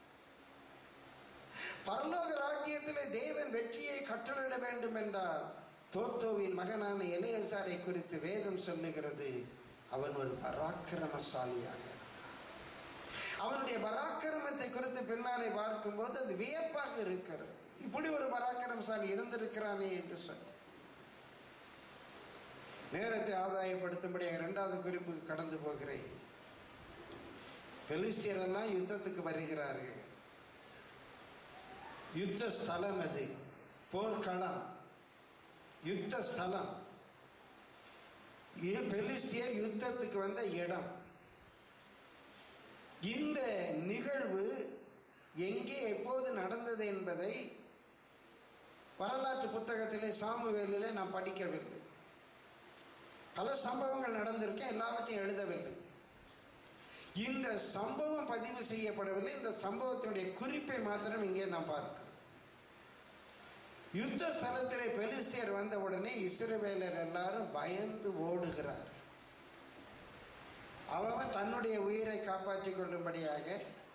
பரலோக ராஜ்யத்திலே தேவன் வெற்றியை கட்டளையிட வேண்டும் என்றால் தோத்தோவின் மகனான இளையசாரை குறித்து வேதம் சொல்லுகிறது அவன் ஒரு பராக்கிரமசாலியாக இருந்தான். அவனுடைய பராக்கிரமத்தை குறித்து பின்னாலே பார்க்கும்போது அது வியப்பாக இருக்கிறது இப்படி ஒரு பராக்கிரமசாலி இருந்திருக்கிறானே என்று சொல்லி நேரத்தை ஆதாயப்படுத்தும்படியாக இரண்டாவது குறிப்புக்கு கடந்து போகிறேன் பெலிஸ்தியரெல்லாம் யுத்தத்துக்கு வருகிறார்கள் யுத்த ஸ்தலம் அது போர்க்களம் யுத்த ஸ்தலம் இது பெலிஸ்தியர் யுத்தத்துக்கு வந்த இடம் இந்த நிகழ்வு எங்கே எப்போது நடந்தது என்பதை வரலாற்று புத்தகத்திலே சாமுவேலிலே நாம் படிக்கவில்லை பல சம்பவங்கள் நடந்திருக்கேன் எல்லாவற்றையும் எழுதவில்லை இந்த சம்பவம் பதிவு செய்யப்படவில்லை இந்த சம்பவத்தினுடைய குறிப்பை மாத்திரம் இங்கே நாம் பார்க்கிறோம் யுத்த ஸ்தலத்திலே பெலிஸ்தியர் வந்த உடனே இஸ்ரவேலர் எல்லாரும் பயந்து ஓடுகிறார் அவன் தன்னுடைய உயிரை காப்பாற்றிக் கொள்ளும்படியாக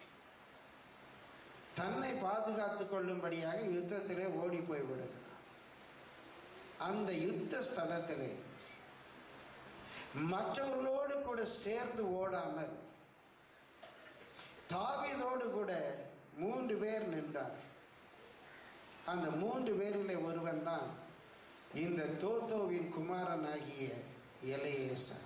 தன்னை பாதுகாத்துக் கொள்ளும்படியாக யுத்தத்திலே ஓடி போய் விடுகிறான் அந்த யுத்த ஸ்தலத்திலே மற்றவர்களோடு கூட சேர்ந்து ஓடாமல் தாவீதோடு கூட மூன்று பேர் நின்றார் அந்த மூன்று பேரிலே ஒருவன் தான் இந்த தோத்தோவின் குமாரனாகிய எலையேசன்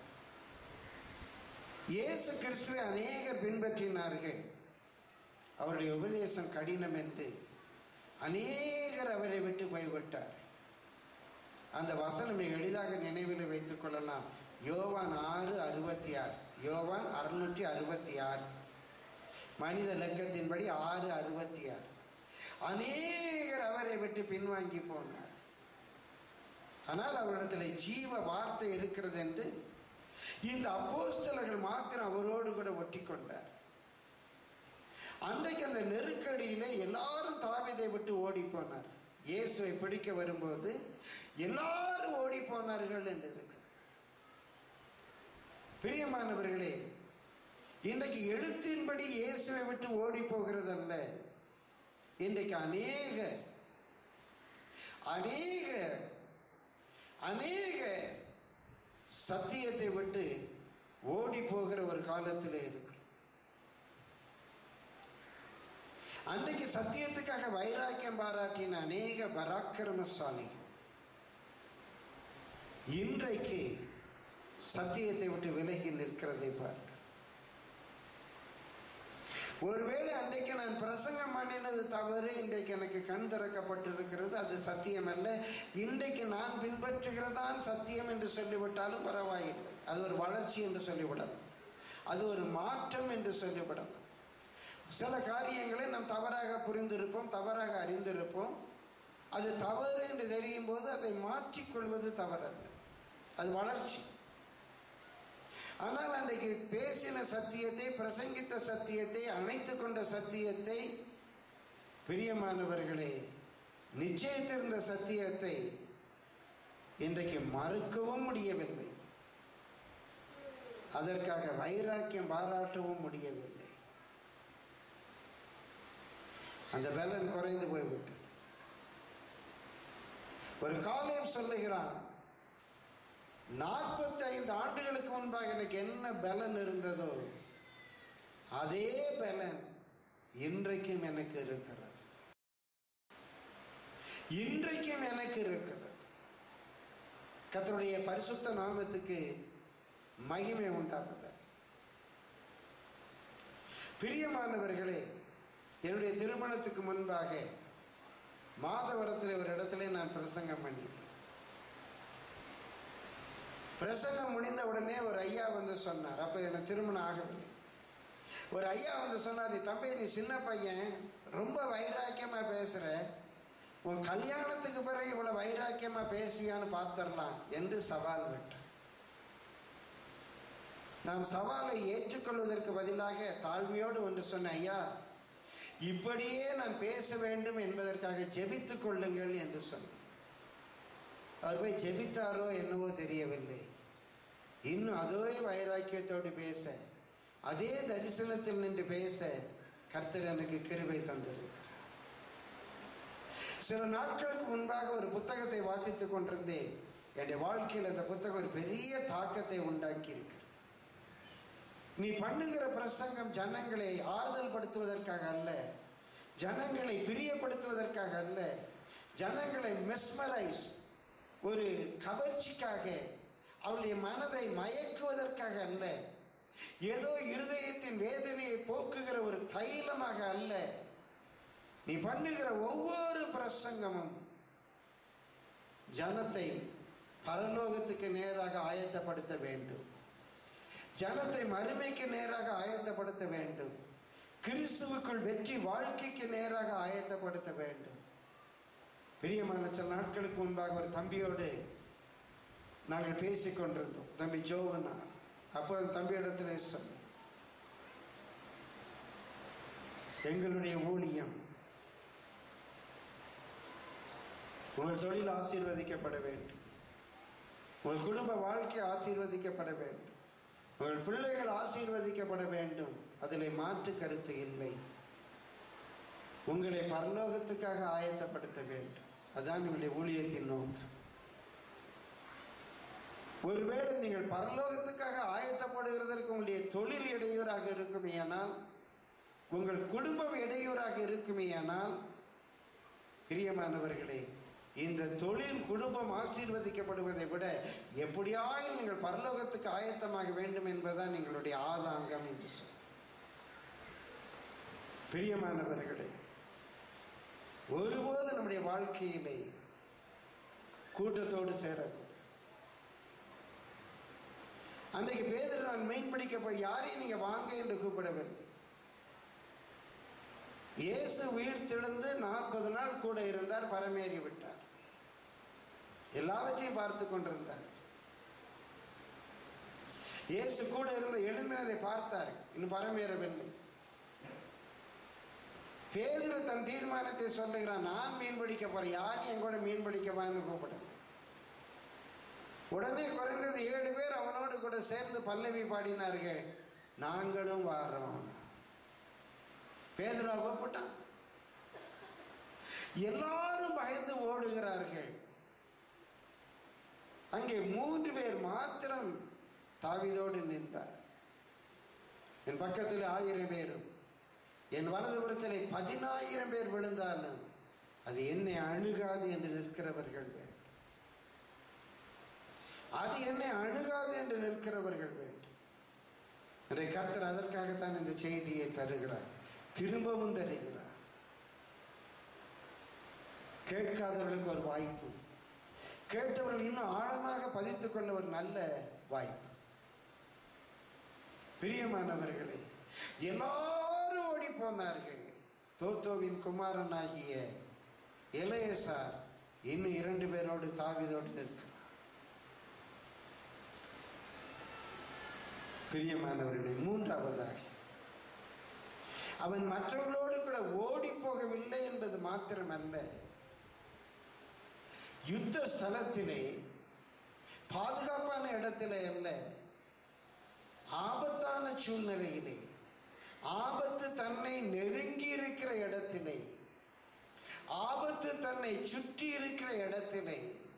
இயேசு கிறிஸ்துவை அநேகர் பின்பற்றினார்கள் அவருடைய உபதேசம் கடினம் என்று அநேகர் அவரை விட்டு போய்விட்டார் அந்த வசனம் மிக எளிதாக நினைவில் வைத்துக் கொள்ளலாம் யோவான் ஆறு அறுபத்தி ஆறு யோவான் அறுநூற்றி அறுபத்தி ஆறு மனித லக்கத்தின்படி ஆறு அறுபத்தி ஆறு அநேகர் அவரை விட்டு பின்வாங்கி போனார் ஆனால் அவரிடத்தில் ஜீவ வார்த்தை இருக்கிறது என்று இந்த அப்போஸ்தலர்கள் மாத்திரம் அவரோடு கூட ஒட்டி கொண்டார் அன்றைக்கு அந்த நெருக்கடியில எல்லாரும் தாவீதை விட்டு ஓடி போனார் இயேசுவை பிடிக்க வரும்போது எல்லாரும் ஓடி போனார்கள் என்று இருக்கு பிரியமானவர்களே இன்றைக்கு எழுத்தின்படி இயேசுவை விட்டு ஓடி போகிறதல்ல இன்றைக்கு அநேக அநேக அநேக சத்தியத்தை விட்டு ஓடி போகிற ஒரு காலத்தில் இருக்கு அன்றைக்கு சத்தியத்துக்காக வைராக்கியம் பாராட்டின அநேக பராக்கிரமசாலி இன்றைக்கு சத்தியத்தை விட்டு விலகி நிற்கிறதை பார்க்க ஒருவேளை அன்றைக்கு நான் பிரசங்கம் பண்ணினது தவறு இன்றைக்கு எனக்கு கண் திறக்கப்பட்டிருக்கிறது அது சத்தியம் அல்ல இன்றைக்கு நான் பின்பற்றுகிறதான் சத்தியம் என்று சொல்லிவிட்டாலும் பரவாயில்லை அது ஒரு வளர்ச்சி என்று சொல்லிவிடலாம் அது ஒரு மாற்றம் என்று சொல்லிவிடலாம் சில காரியங்களை நாம் தவறாக புரிந்திருப்போம் தவறாக அறிந்திருப்போம் அது தவறு என்று தெரியும் போது அதை மாற்றிக்கொள்வது தவறல்ல அது வளர்ச்சி ஆனால் அன்றைக்கு பேசின சத்தியத்தை பிரசங்கித்த சத்தியத்தை அணைத்து கொண்ட சத்தியத்தை பிரியமானவர்களே நிச்சயித்திருந்த சத்தியத்தை இன்றைக்கு மறுக்கவும் முடியவில்லை அதற்காக வைராக்கியம் பாராட்டவும் முடியவில்லை அந்த பலன் குறைந்து போய்விட்டது ஒரு காலையும் சொல்லுகிறான் நாற்பத்தி ஐந்து ஆண்டுகளுக்கு முன்பாக எனக்கு என்ன பலன் இருந்ததோ அதே பலன் இன்றைக்கும் எனக்கு இருக்கிறது இன்றைக்கும் எனக்கு இருக்கிறது கர்த்தருடைய பரிசுத்த நாமத்துக்கு மகிமை உண்டாகுது பிரியமானவர்களே என்னுடைய திருமணத்துக்கு முன்பாக மாதவரத்தில் ஒரு இடத்துல நான் பிரசங்கம் பண்ணேன் பிரசங்கம் முடிந்த உடனே ஒரு ஐயா வந்து சொன்னார் அப்போ எனக்கு திருமணம் ஆகவில்லை ஒரு ஐயா வந்து சொன்னார் நீ தம்பி நீ சின்ன பையன் ரொம்ப வைராக்கியமாக பேசுகிற உன் கல்யாணத்துக்கு பிறகு இவ்வளோ வைராக்கியமாக பேசுவியான்னு பார்த்துடலாம் என்று சவால் விட்டார் நான் சவாலை ஏற்றுக்கொள்வதற்கு பதிலாக தாழ்மையோடு ஒன்று சொன்னேன் ஐயா இப்படியே நான் பேச வேண்டும் என்பதற்காக ஜெபித்துக் கொள்ளுங்கள் என்று சொன்னார் அவர் போய் ஜெபித்தாரோ என்னவோ தெரியவில்லை இன்னும் அதே வைராக்கியத்தோடு பேச அதே தரிசனத்தில் நின்று பேச கர்த்தர் எனக்கு கிருபை தந்திருக்கிறார் சில நாட்களுக்கு முன்பாக ஒரு புத்தகத்தை வாசித்துக் கொண்டிருந்தேன் என்னுடைய வாழ்க்கையில் அந்த புத்தகம் ஒரு பெரிய தாக்கத்தை உண்டாக்கி இருக்கு நீ பண்ணுகிற பிரசங்கம் ஜனங்களை ஆறுதல் படுத்துவதற்காக அல்ல ஜனங்களை பிரியப்படுத்துவதற்காக அல்ல ஜனங்களை மெஸ்மரைஸ் ஒரு கவர்ச்சிக்காக அவளுடைய மனதை மயக்குவதற்காக அல்ல ஏதோ இருதயத்தின் வேதனையை போக்குகிற ஒரு தைலமாக அல்ல நீ பண்ணுகிற ஒவ்வொரு பிரசங்கமும் ஜனத்தை பரலோகத்துக்கு நேராக ஆயத்தப்படுத்த வேண்டும் ஜனத்தை மறுமைக்கு நேராக ஆயத்தப்படுத்த வேண்டும் கிறிஸ்துவுக்குள் வெற்றி வாழ்க்கைக்கு நேராக ஆயத்தப்படுத்த வேண்டும் பிரியமான சில நாட்களுக்கு முன்பாக ஒரு தம்பியோடு நாங்கள் பேசிக் கொண்டிருந்தோம் தம்பி ஜோவனா அப்போ அந்த தம்பியிடத்துல சொன்னேன் எங்களுடைய ஊழியம் உங்கள் தொழில் ஆசீர்வதிக்கப்பட வேண்டும் உங்கள் குடும்ப வாழ்க்கை ஆசீர்வதிக்கப்பட வேண்டும் உங்கள் பிள்ளைகள் ஆசீர்வதிக்கப்பட வேண்டும் அதில் மாற்று கருத்து இல்லை உங்களை பரலோகத்துக்காக ஆயத்தப்படுத்த வேண்டும் அதான் உங்களுடைய ஊழியத்தின் நோக்கம் ஒருவேளை நீங்கள் பரலோகத்துக்காக ஆயத்தப்படுகிறதற்கு உங்களுடைய தொழில் இடையூறாக இருக்குமேயானால் உங்கள் குடும்பம் இடையூறாக இருக்குமேயானால் பிரியமானவர்களே இந்த தொழில் குடும்பம் ஆசீர்வதிக்கப்படுவதை விட எப்படியாயும் நீங்கள் பரலோகத்துக்கு ஆயத்தமாக வேண்டும் என்பதுதான் எங்களுடைய ஆதாங்கம் என்று சொல் பிரியமானவர்களே ஒருபோது நம்முடைய வாழ்க்கையிலே கூட்டத்தோடு சேரக்கூடாது அன்றைக்கு பேதர் நான் மீன் பிடிக்க போய் யாரையும் நீங்க வாங்க என்று கூப்பிடவில்லை இயேசு உயிர் திழந்து நாற்பது நாள் கூட இருந்தார் பரமேறி விட்டார் எல்லாவற்றையும் பார்த்து கொண்டிருந்தார் இயேசு கூட இருந்த எழும்பினதை பார்த்தார் இன்னும் பரமேறவில்லை பேதுரு தன் தீர்மானத்தை சொல்லுகிறான் நான் மீன் பிடிக்க போறேன் யார் என் கூட மீன் பிடிக்க வான்னு கூப்பிடுங்க உடனே குறைந்தது ஏழு பேர் அவனோடு கூட சேர்ந்து பல்லவி பாடினார்கள் நாங்களும் வாரோம் பேதுரா கூப்பிட்டான் எல்லாரும் பயந்து ஓடுகிறார்கள் அங்கே மூன்று பேர் மாத்திரம் தாவீதோடு நின்றார் என் பக்கத்தில் ஆயிரம் பேரும் என் வலதுபுறத்திலே பதினாயிரம் பேர் விழுந்தாலும் அது என்னை அணுகாது என்று நிற்கிறவர்கள் வேண்டும் அது என்னை அணுகாது என்று நிற்கிறவர்கள் வேண்டும் இன்றைய கர்த்தர் அதற்காகத்தான் இந்த செய்தியை தருகிறார் திரும்பவும் தருகிறார் கேட்காதவர்களுக்கு ஒரு வாய்ப்பு கேட்டவர்கள் இன்னும் ஆழமாக பதித்துக் கொள்ள ஒரு நல்ல வாய்ப்பு பிரியமானவர்களே எல்லாரும் ஓடி போனார்கள் தோத்தோவின் குமாரனாகிய இளையசார் இன்னும் இரண்டு பேரோடு தாவிதோடு நிற்கிறார் பிரியமானவர்களே மூன்றாவதாக அவன் மற்றவர்களோடு கூட ஓடி போகவில்லை என்பது மாத்திரமல்ல யுத்த ஸ்தலத்திலே பாதுகாப்பான இடத்திலே அல்ல ஆபத்தான சூழ்நிலையிலே ஆபத்து தன்னை நெருங்கி இருக்கிற இடத்திலே ஆபத்து தன்னை சுற்றி இருக்கிற இடத்திலே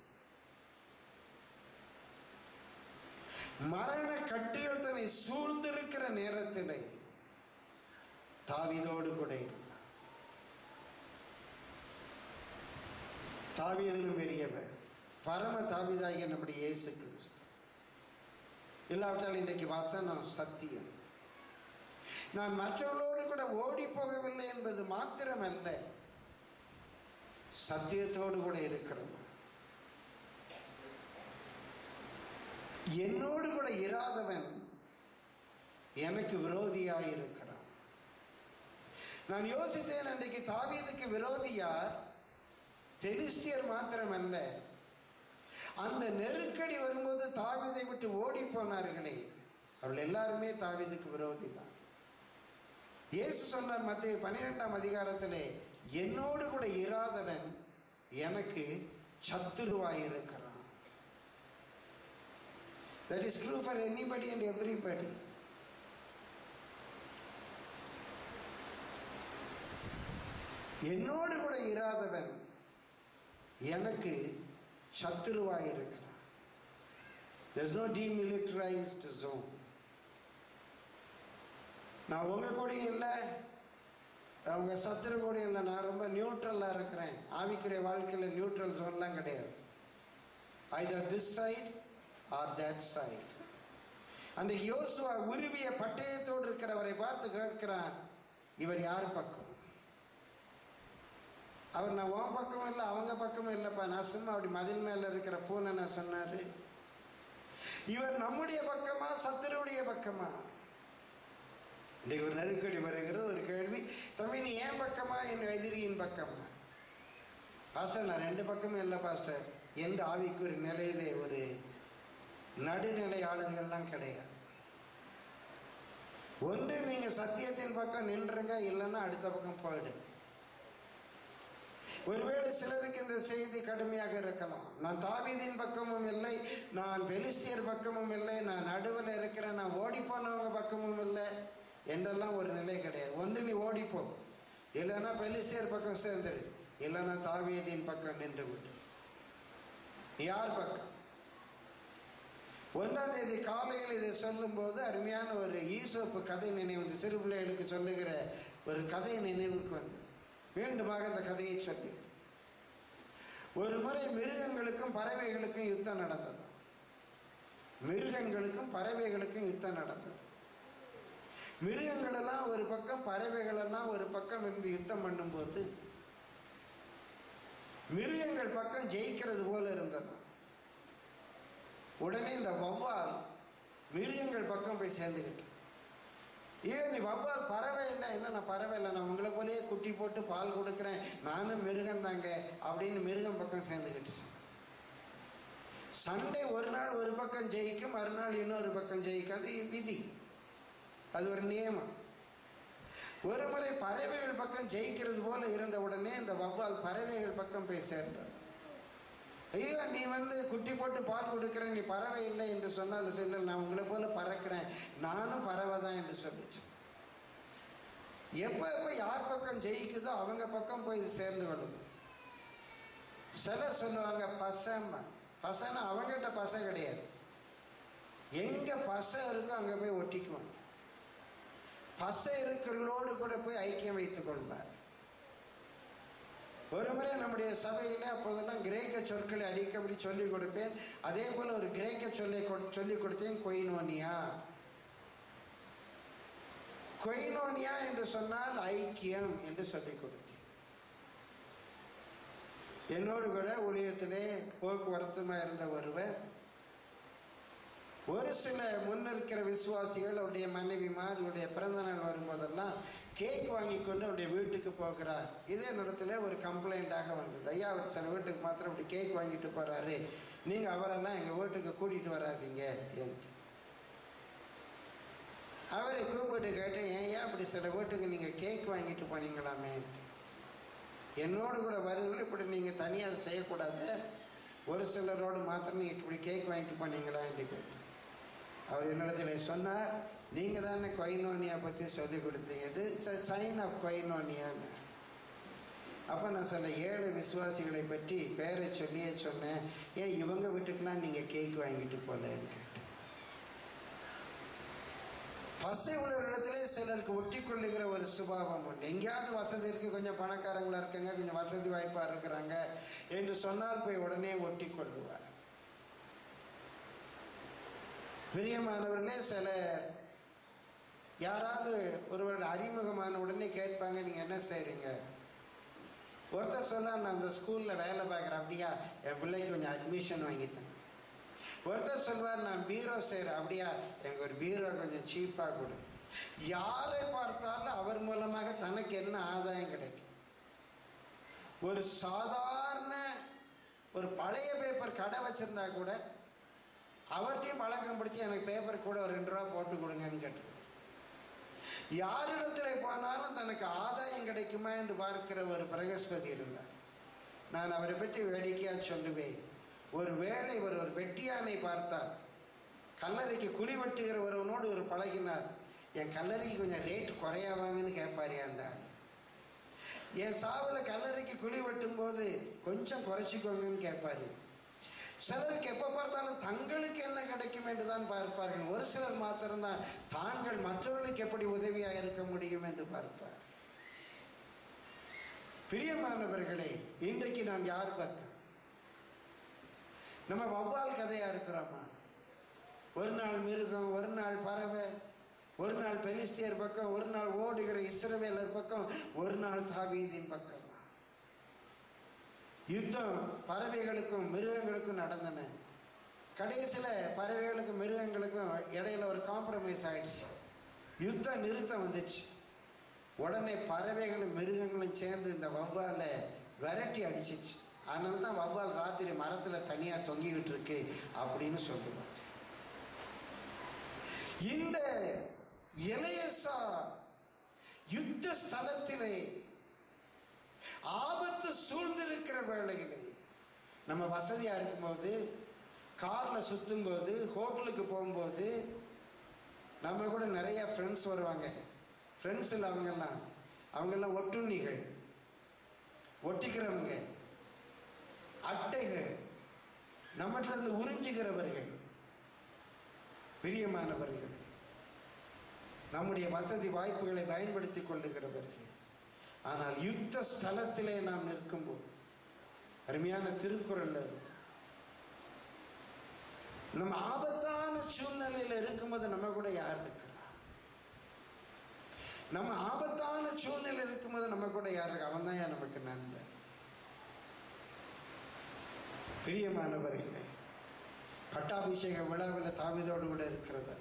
மரண கட்டுகள் தன்னை சூழ்ந்திருக்கிற நேரத்திலே தாவீதோடு கூட இருந்தார் தாவீதிலும் பெரியவர் பரம தாவீதாகிய நம்முடைய இயேசு கிறிஸ்து இல்லாவிட்டால் இன்றைக்கு வசனம் சத்தியம் நான் மற்றவர்களோடு கூட ஓடி போகவில்லை என்பது மாத்திரமல்ல சத்தியத்தோடு கூட இருக்கிறோம் என்னோடு கூட இராதவன் எனக்கு விரோதியாய் இருக்கிறான் நான் யோசித்தேன் அன்றைக்கு தாவீதுக்கு விரோதி யார் பெலிஸ்தியர் மாத்திரமல்ல அந்த நெருக்கடி வரும்போது தாவீதை விட்டு ஓடி போனார்களே அவர்கள் எல்லாருமே தாவீதுக்கு விரோதி தான் இயேசு சொன்னார் மத்திய பன்னிரெண்டாம் அதிகாரத்திலே என்னோடு கூட இராதவன் எனக்கு சத்துருவாய் இருக்கிறான் that is true for anybody and everybody என்னோடு கூட இராதவன் எனக்கு சத்துருவாய் இருக்கிறான் there's no demilitarized zone நான் உங்க கூடயும் இல்லை அவங்க சத்துரு கூடயும் இல்லை நான் ரொம்ப நியூட்ரலாக இருக்கிறேன் ஆவிக்குரிய வாழ்க்கையில் நியூட்ரல் ஜோன்லாம் கிடையாது either this side or that side அந்த யோசுவா உருவிய பட்டயத்தோடு இருக்கிறவரை பார்த்து கேட்கிறான் இவர் யார் பக்கம் அவர் நான் உன் பக்கம் இல்லை அவங்க பக்கமும் இல்லைப்பா நான் சும்மா அப்படி மதில் மேலே இருக்கிற பூனை நான் சொன்னார் இவர் நம்முடைய பக்கமா சத்துருடைய பக்கமா இன்றைக்கு ஒரு நெருக்கடி வருகிறது ஒரு கேள்வி தம்பி நீ ஏன் பக்கமா என் எதிரியின் பக்கமா பாஸ்டர் நான் ரெண்டு பக்கமும் இல்லை பாஸ்டர் எந்த ஆவிக்குரிய நிலையிலே ஒரு நடுநிலையாளர்கள்லாம் கிடையாது ஒன்று நீங்க சத்தியத்தின் பக்கம் நின்றுங்க இல்லைன்னா அடுத்த பக்கம் போயிடுங்க ஒருவேளை சிலருக்கு இந்த செய்தி கடுமையாக இருக்கலாம் நான் தாவீதின் பக்கமும் இல்லை நான் பெலிஸ்தியர் பக்கமும் இல்லை நான் நடுவில் இருக்கிறேன் நான் ஓடி போனவங்க பக்கமும் இல்லை என்றெல்லாம் ஒரு நிலை கிடையாது ஒன்று நீ ஓடிப்போ இல்லைன்னா பெலிஸ்தியர் பக்கம் சேர்ந்துடு இல்லைன்னா தாவீதின் பக்கம் நின்று விடு நீ யார் பக்கம் ஒன்றாம் தேதி காலையில் இதை சொல்லும்போது அருமையான ஒரு ஈசோப்பு கதை நினைவு வந்து சிறு பிள்ளைகளுக்கு சொல்லுகிற ஒரு கதை நினைவுக்கு வந்து மீண்டுமாக அந்த கதையை சொல்லி ஒரு முறை மிருகங்களுக்கும் பறவைகளுக்கும் யுத்தம் நடந்தது மிருகங்களுக்கும் பறவைகளுக்கும் யுத்தம் நடந்தது மிருகங்கள் எல்லாம் ஒரு பக்கம் பறவைகள் எல்லாம் ஒரு பக்கம் இருந்து யுத்தம் பண்ணும்போது மிருகங்கள் பக்கம் ஜெயிக்கிறது போல இருந்தது உடனே இந்த வௌவால் மிருகங்கள் பக்கம் போய் சேர்ந்துக்கிட்டு ஏன் நீ வவ்வால் பறவை இல்லை என்ன நான் பறவை இல்லை நான் உங்களை போலயே குட்டி போட்டு பால் கொடுக்குறேன் நானும் மிருகம் தாங்க அப்படின்னு மிருகம் பக்கம் சேர்ந்துக்கிட்டு சண்டை ஒரு நாள் ஒரு பக்கம் ஜெயிக்கும் மறுநாள் இன்னொரு பக்கம் ஜெயிக்காது இது விதி அது ஒரு நியமம் ஒரு முறை பறவைகள் பக்கம் ஜெயிக்கிறது போல இருந்த உடனே இந்த வவ்வால் பறவைகள் பக்கம் போய் சேர்ந்தார் ஐயோ நீ வந்து குட்டி போட்டு பால் கொடுக்குற நீ பறவை இல்லை என்று சொன்னால் சொல்ல நான் உங்களை போல பறக்கிறேன் நானும் பறவை தான் என்று சொல்லிச்சேன் எப்போ எப்போ யார் பக்கம் ஜெயிக்குதோ அவங்க பக்கம் போய் இது சேர்ந்து கொள்ளும் சிலர் சொல்லுவாங்க பசம்மா பசன்னா அவங்ககிட்ட பசை கிடையாது எங்க பசை இருக்கோ அங்கே போய் ஒட்டிக்குவாங்க பசை இருக்கிறவங்களோடு கூட போய் ஐக்கியம் வைத்துக் கொள்வார் ஒரு முறை நம்முடைய சபையில் அப்போதெல்லாம் கிரேக்க சொற்களை அடிக்கபடி சொல்லிக் கொடுப்பேன் அதே போல ஒரு கிரேக்க சொல்லை கொ- சொல்லிக் கொடுத்தேன் கொயினோனியா கொயினோனியா என்று சொன்னால் ஐக்கியம் என்று சொல்லிக் கொடுத்தேன் என்னோடு கூட ஊழியத்திலே போக்குவரத்துமா இருந்த ஒருவர் ஒரு சில முன்னிருக்கிற விசுவாசிகள் அவருடைய மனைவிமார் அவருடைய பிறந்த நாள் வரும்போதெல்லாம் கேக் வாங்கி கொண்டு அவருடைய வீட்டுக்கு போகிறார் இதே நேரத்தில் ஒரு கம்ப்ளைண்ட்டாக வந்தது ஐயா அவர் சில வீட்டுக்கு மாத்திரம் அப்படி கேக் வாங்கிட்டு போகிறாரு நீங்கள் அவரெல்லாம் எங்கள் வீட்டுக்கு கூட்டிகிட்டு வராதீங்க என்று அவரை கூப்பிட்டு கேட்டேன் ஏன் அப்படி சில வீட்டுக்கு நீங்கள் கேக் வாங்கிட்டு போனீங்களாமே என்னோடு கூட வருவர்கள் இப்படி நீங்கள் தனியாக அதை செய்யக்கூடாது ஒரு சிலரோடு மாத்திரம் நீங்கள் இப்படி கேக் வாங்கிட்டு போனீங்களா என்று கேட்டேன் அவர் என்னிடத்தில் சொன்னார் நீங்கள் தானே கொயினோனியா பற்றி சொல்லி கொடுத்தீங்க இது சைன் ஆஃப் கொயினோனியான்னு அப்போ நான் சில ஏழு விசுவாசிகளை பற்றி பேரை சொல்லியே சொன்னேன் ஏன் இவங்க வீட்டுக்கெல்லாம் நீங்கள் கேக் வாங்கிட்டு போகலன்னு கேட்டேன் பசை உள்ள இடத்துல சிலருக்கு ஒட்டி கொள்ளுகிற ஒரு சுபாவம் உண்டு எங்கேயாவது வசதி இருக்கு கொஞ்சம் பணக்காரங்களா இருக்காங்க கொஞ்சம் வசதி வாய்ப்பா இருக்கிறாங்க என்று சொன்னால் போய் உடனே ஒட்டி கொள்ளுவார் பிரியமானவர்களே சில யாராவது ஒருவர் அறிமுகமான உடனே கேட்பாங்க நீங்க என்ன செய்றீங்க ஒருத்தர் சொன்னார் நான் அந்த ஸ்கூல்ல வேலை பார்க்குறேன் அப்படியா என் பிள்ளைக்கு கொஞ்சம் அட்மிஷன் வாங்கிட்டேன் ஒருத்தர் சொல்வார் நான் பீரோ செய்கிறேன் அப்படியா எனக்கு ஒரு பீரோ கொஞ்சம் சீப்பாக கொடு யாரை பார்த்தாலும் அவர் மூலமாக தனக்கு என்ன ஆதாயம் கிடைக்கும் ஒரு சாதாரண ஒரு பழைய பேப்பர் கடை வச்சிருந்தா கூட அவர்கிட்டையும் பழக்கம் பிடிச்சி எனக்கு பேப்பர் கூட ஒரு ரெண்டு ரூபா போட்டு கொடுங்கன்னு கேட்டு யாரிடத்துல போனாலும் தனக்கு ஆதாயம் கிடைக்குமா என்று பார்க்கிற ஒரு பிரகஸ்பதி இருந்தார் நான் அவரை பற்றி வேடிக்கையாக சொல்லுவேன் ஒரு வேளை ஒரு ஒரு வெட்டியானை பார்த்தார் கல்லறைக்கு குழி வெட்டுகிற ஒருவனோடு ஒரு பழகினார் என் கல்லறைக்கு கொஞ்சம் ரேட் குறையாவாங்கன்னு கேட்பாரு அந்த ஆள் என் சாவில் கல்லறைக்கு குழி வெட்டும் போது கொஞ்சம் குறைச்சிக்கோங்கன்னு கேட்பாரு சிலருக்கு எப்போ பார்த்தாலும் தங்களுக்கு என்ன கிடைக்கும் என்று தான் பார்ப்பார்கள் ஒரு சிலர் மாத்திரம்தான் தாங்கள் மற்றவர்களுக்கு எப்படி உதவியாக இருக்க முடியும் என்று பார்ப்பார் பிரியமானவர்களே இன்றைக்கு நாம் யார் பக்கம் நம்ம வவ்வால் கதையா இருக்கிறோமா ஒரு நாள் மிருகம் ஒரு நாள் பறவை ஒரு நாள் பெலிஸ்தியர் பக்கம் ஒரு நாள் ஓடுகிற இஸ்ரவேலர் பக்கம் ஒரு நாள் தாவீதின் பக்கம் யுத்தம் பறவைகளுக்கும் மிருகங்களுக்கும் நடந்தன கடைசியில் பறவைகளுக்கும் மிருகங்களுக்கும் இடையில ஒரு காம்ப்ரமைஸ் ஆயிடுச்சு யுத்தம் நிறுத்தம் வந்துச்சு உடனே பறவைகளும் மிருகங்களும் சேர்ந்து இந்த வவ்வாலை விரட்டி அடிச்சிச்சு அதனால தான் வவ்வால் ராத்திரி மரத்தில் தனியாக தொங்கிக்கிட்டு இருக்கு அப்படின்னு சொல்லுவாங்க இந்த இளையசா யுத்த ஸ்தலத்திலே ஆபத்து சூழ்ந்திருக்கிற வேளையிலே நம்ம வசதியா இருக்கும்போது கார்ல சுத்தும் போது ஹோட்டலுக்கு போகும்போது நம்ம கூட நிறைய ஃப்ரெண்ட்ஸ் வருவாங்க ஃப்ரெண்ட்ஸ் இல்லை அவங்கெல்லாம் அவங்கெல்லாம் ஒட்டுண்ணிகள் ஒட்டிக்கிறவங்க அட்டைகள் நம்மகிட்ட இருந்து உறிஞ்சுகிறவர்கள் பிரியமானவர்கள் நம்முடைய வசதி வாய்ப்புகளை பயன்படுத்தி கொள்ளுகிறவர்கள் ஆனால் யுத்த ஸ்தலத்திலே நாம் நிற்கும்போது அருமையான திருக்குறள்ல இருக்கு நம்ம ஆபத்தான சூழ்நிலையில இருக்கும்போது நம்ம கூட யார் இருக்கிறா நம்ம ஆபத்தான சூழ்நிலை இருக்கும்போது நம்ம கூட யார் இருக்கா அவன் தான் நமக்கு நண்பன் பிரியமானவர்களே பட்டாபிஷேக விழாவில் தாவிதோடு கூட இருக்கிறது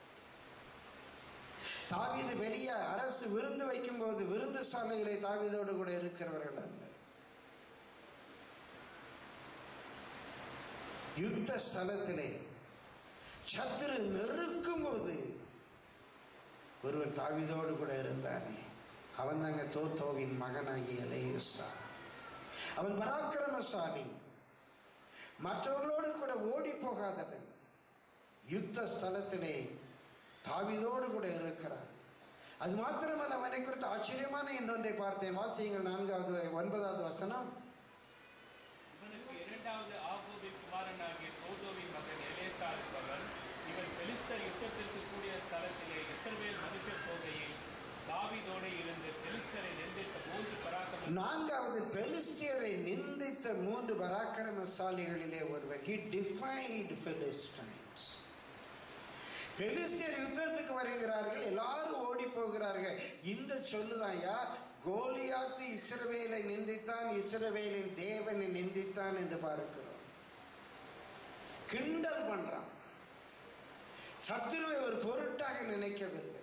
தாவீது பெரிய அரசு விருந்து வைக்கும்போது விருந்து சாலையிலே தாவீதோடு கூட இருக்கிறவர்கள் அல்ல யுத்த ஸ்தலத்திலே சத்துரு நெருக்கும் போது ஒருவன் தாவிதோடு கூட இருந்தானே அவன் தாங்க தோத்தோவின் மகனாகிய இளையசா அவன் பராக்கிரமசாலி மற்றவர்களோடு கூட ஓடி போகாதவன் யுத்த ஸ்தலத்திலே தாவிதோடு கூட இருக்கிறான் அது மாத்திரமல்ல அவனை குறித்து ஆச்சரியமான இன்னொன்றை பார்த்தேன் வாசியுங்கள் நான்காவது ஒன்பதாவது வசனம் இவனுக்கு இரண்டாவது ஆகோபின் குமாரனாகிய தோதோவின் மகன் எலேசா என்பவன் இவன் பெலிஸ்தர் யுத்தத்திற்கு கூடிய ஸ்தலத்திலே இஸ்ரவேல் மனுஷர் போகையில் தாவீதோடு இருந்து பெலிஸ்தரை நிந்தித்த மூன்று பராக்கிரம நான்காவது பெலிஸ்தியரை நிந்தித்த மூன்று பராக்கிரமசாலிகளிலே ஒருவர் he defied Philistines பெலிஸ்தியர் யுத்தத்துக்கு வருகிறார்கள் எல்லாரும் ஓடி போகிறார்கள் இந்த சொல்லுதாயா கோலியாத்து இஸ்ரவேலை நிந்தித்தான் இஸ்ரவேலின் தேவனை நிந்தித்தான் என்று பார்க்கிறோம் கிண்டல் பண்றான் சத்துருவை ஒரு பொருட்டாக நினைக்கவில்லை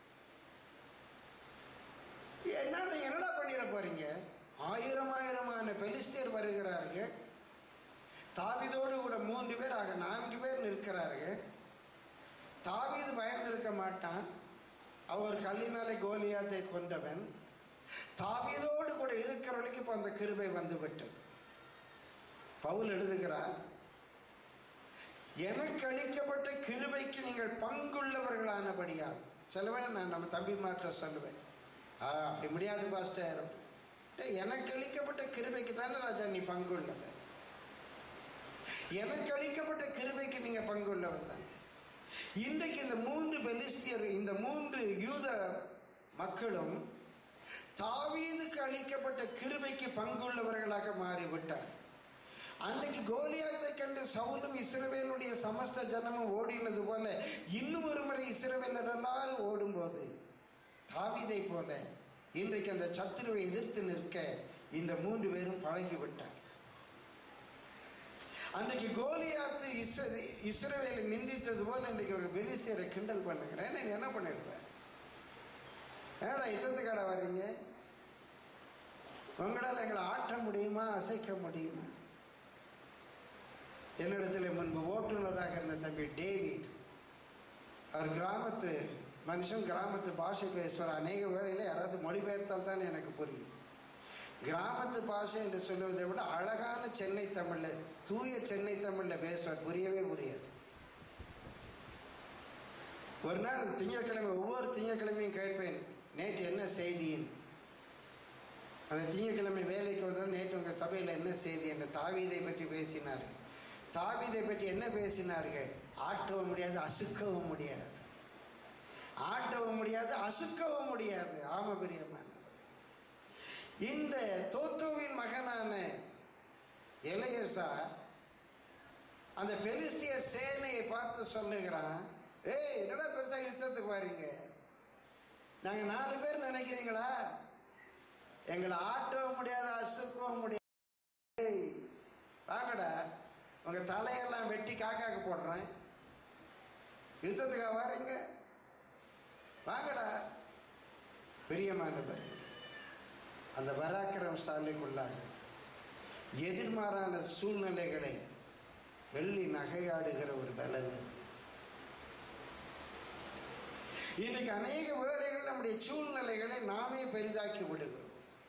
என்ன என்னடா பண்ணிட போறீங்க ஆயிரம் ஆயிரமான பெலிஸ்தியர் வருகிறார்கள் தாவிதோடு கூட மூன்று பேர் ஆக நான்கு பேர் நிற்கிறார்கள் தாவீது பயந்திருக்க மாட்டான் அவர் கல்லினாலே கோலியாத்தை கொண்டவன் தாவீதோடு கூட இருக்கிறவனுக்கு இப்போ அந்த கிருபை வந்து விட்டது பவுல் எழுதுகிறார் எனக்கு அளிக்கப்பட்ட கிருபைக்கு நீங்கள் பங்குள்ளவர்களானபடியால் சிலவேளை நான் நம்ம தம்பி மாற்ற சொல்லுவேன் ஆ அப்படி முடியாது பாஸ்டர் டேய், எனக்கு அளிக்கப்பட்ட கிருபைக்கு தானே ராஜா நீ பங்குள்ளவன் எனக்கு அளிக்கப்பட்ட கிருபைக்கு நீங்க பங்குள்ளவன் தானே இன்றைக்கு இந்த மூன்று பெலிஸ்தியர் இந்த மூன்று யூத மக்களும் தாவீதுக்கு அளிக்கப்பட்ட கிருபைக்கு பங்குள்ளவர்களாக மாறிவிட்டார் அன்றைக்கு கோலியாத்தை கண்டு சவுலும் இஸ்ரவேலுடைய சமஸ்த ஜனமும் ஓடினது போல இன்னும் ஒரு முறை இஸ்ரவேலர் எல்லாரும் ஓடும்போது தாவீதை போல இன்றைக்கு அந்த சத்துருவை எதிர்த்து நிற்க இந்த மூன்று பேரும் பழகிவிட்டார் அன்றைக்கு கோலியாத்து இஸ்ர இஸ்ரவேலை நிந்தித்தது போல இன்றைக்கு ஒரு பெலிஸ்தியரை கிண்டல் பண்ணுகிறேன் நீ என்ன பண்ணிடுவேன் ஏடா யுத்தத்துக்காட வர்றீங்க உங்களால் எங்களை ஆட்ட முடியுமா அசைக்க முடியுமா என்னிடத்தில் முன்பு ஓட்டுநராக இருந்த தம்பி டேவிட் அவர் கிராமத்து மனுஷன் கிராமத்து பாஷை பேசுவார் அநேக வேளையில் யாராவது மொழிபெயர்த்தால் தான் எனக்கு புரியும் கிராமத்து பாஷை என்று சொல்லுவதை விட அழகான சென்னை தமிழில் தூய சென்னை தமிழில் பேசுவார் புரியவே புரியாது ஒரு நாள் திங்கட்கிழமை ஒவ்வொரு திங்கட்கிழமையும் கேட்பேன் நேற்று என்ன செய்தின்னு அந்த திங்கட்கிழமை வேலைக்கு வந்தோம் நேற்று உங்கள் சபையில் என்ன செய்தி என்று தாவீதை பற்றி பேசினார்கள் தாவீதை பற்றி என்ன பேசினார்கள் ஆட்டவும் முடியாது அசுக்கவும் முடியாது ஆட்டவும் முடியாது அசுக்கவும் முடியாது ஆம பிரியமான இந்த தோத்தோவின் மகனான எலையசா அந்த பெலிஸ்தியர் சேனையை பார்த்து சொல்லுகிறான் ஏய் என்னடா பெருசா யுத்தத்துக்கு வாரீங்க நாங்க நாலு பேர் நினைக்கிறீங்களா எங்களை ஆட்டவும் முடியாது அசுக்கவும் முடியாது ஏய், வாங்கடா உங்க தலையெல்லாம் வெட்டி காக்காக்கு போடுறேன் யுத்தத்துக்கா வாரீங்க வாங்கடா பிரியமானவர் அந்த பராக்கிரமசாலிக்குள்ளாக எதிர்மாறான சூழ்நிலைகளை வெள்ளி நகையாடுகிற ஒரு பலன் இது. இன்றைக்கு அநேக வேலைகள் நம்முடைய சூழ்நிலைகளை நாமே பெரிதாக்கி விடுகிறோம்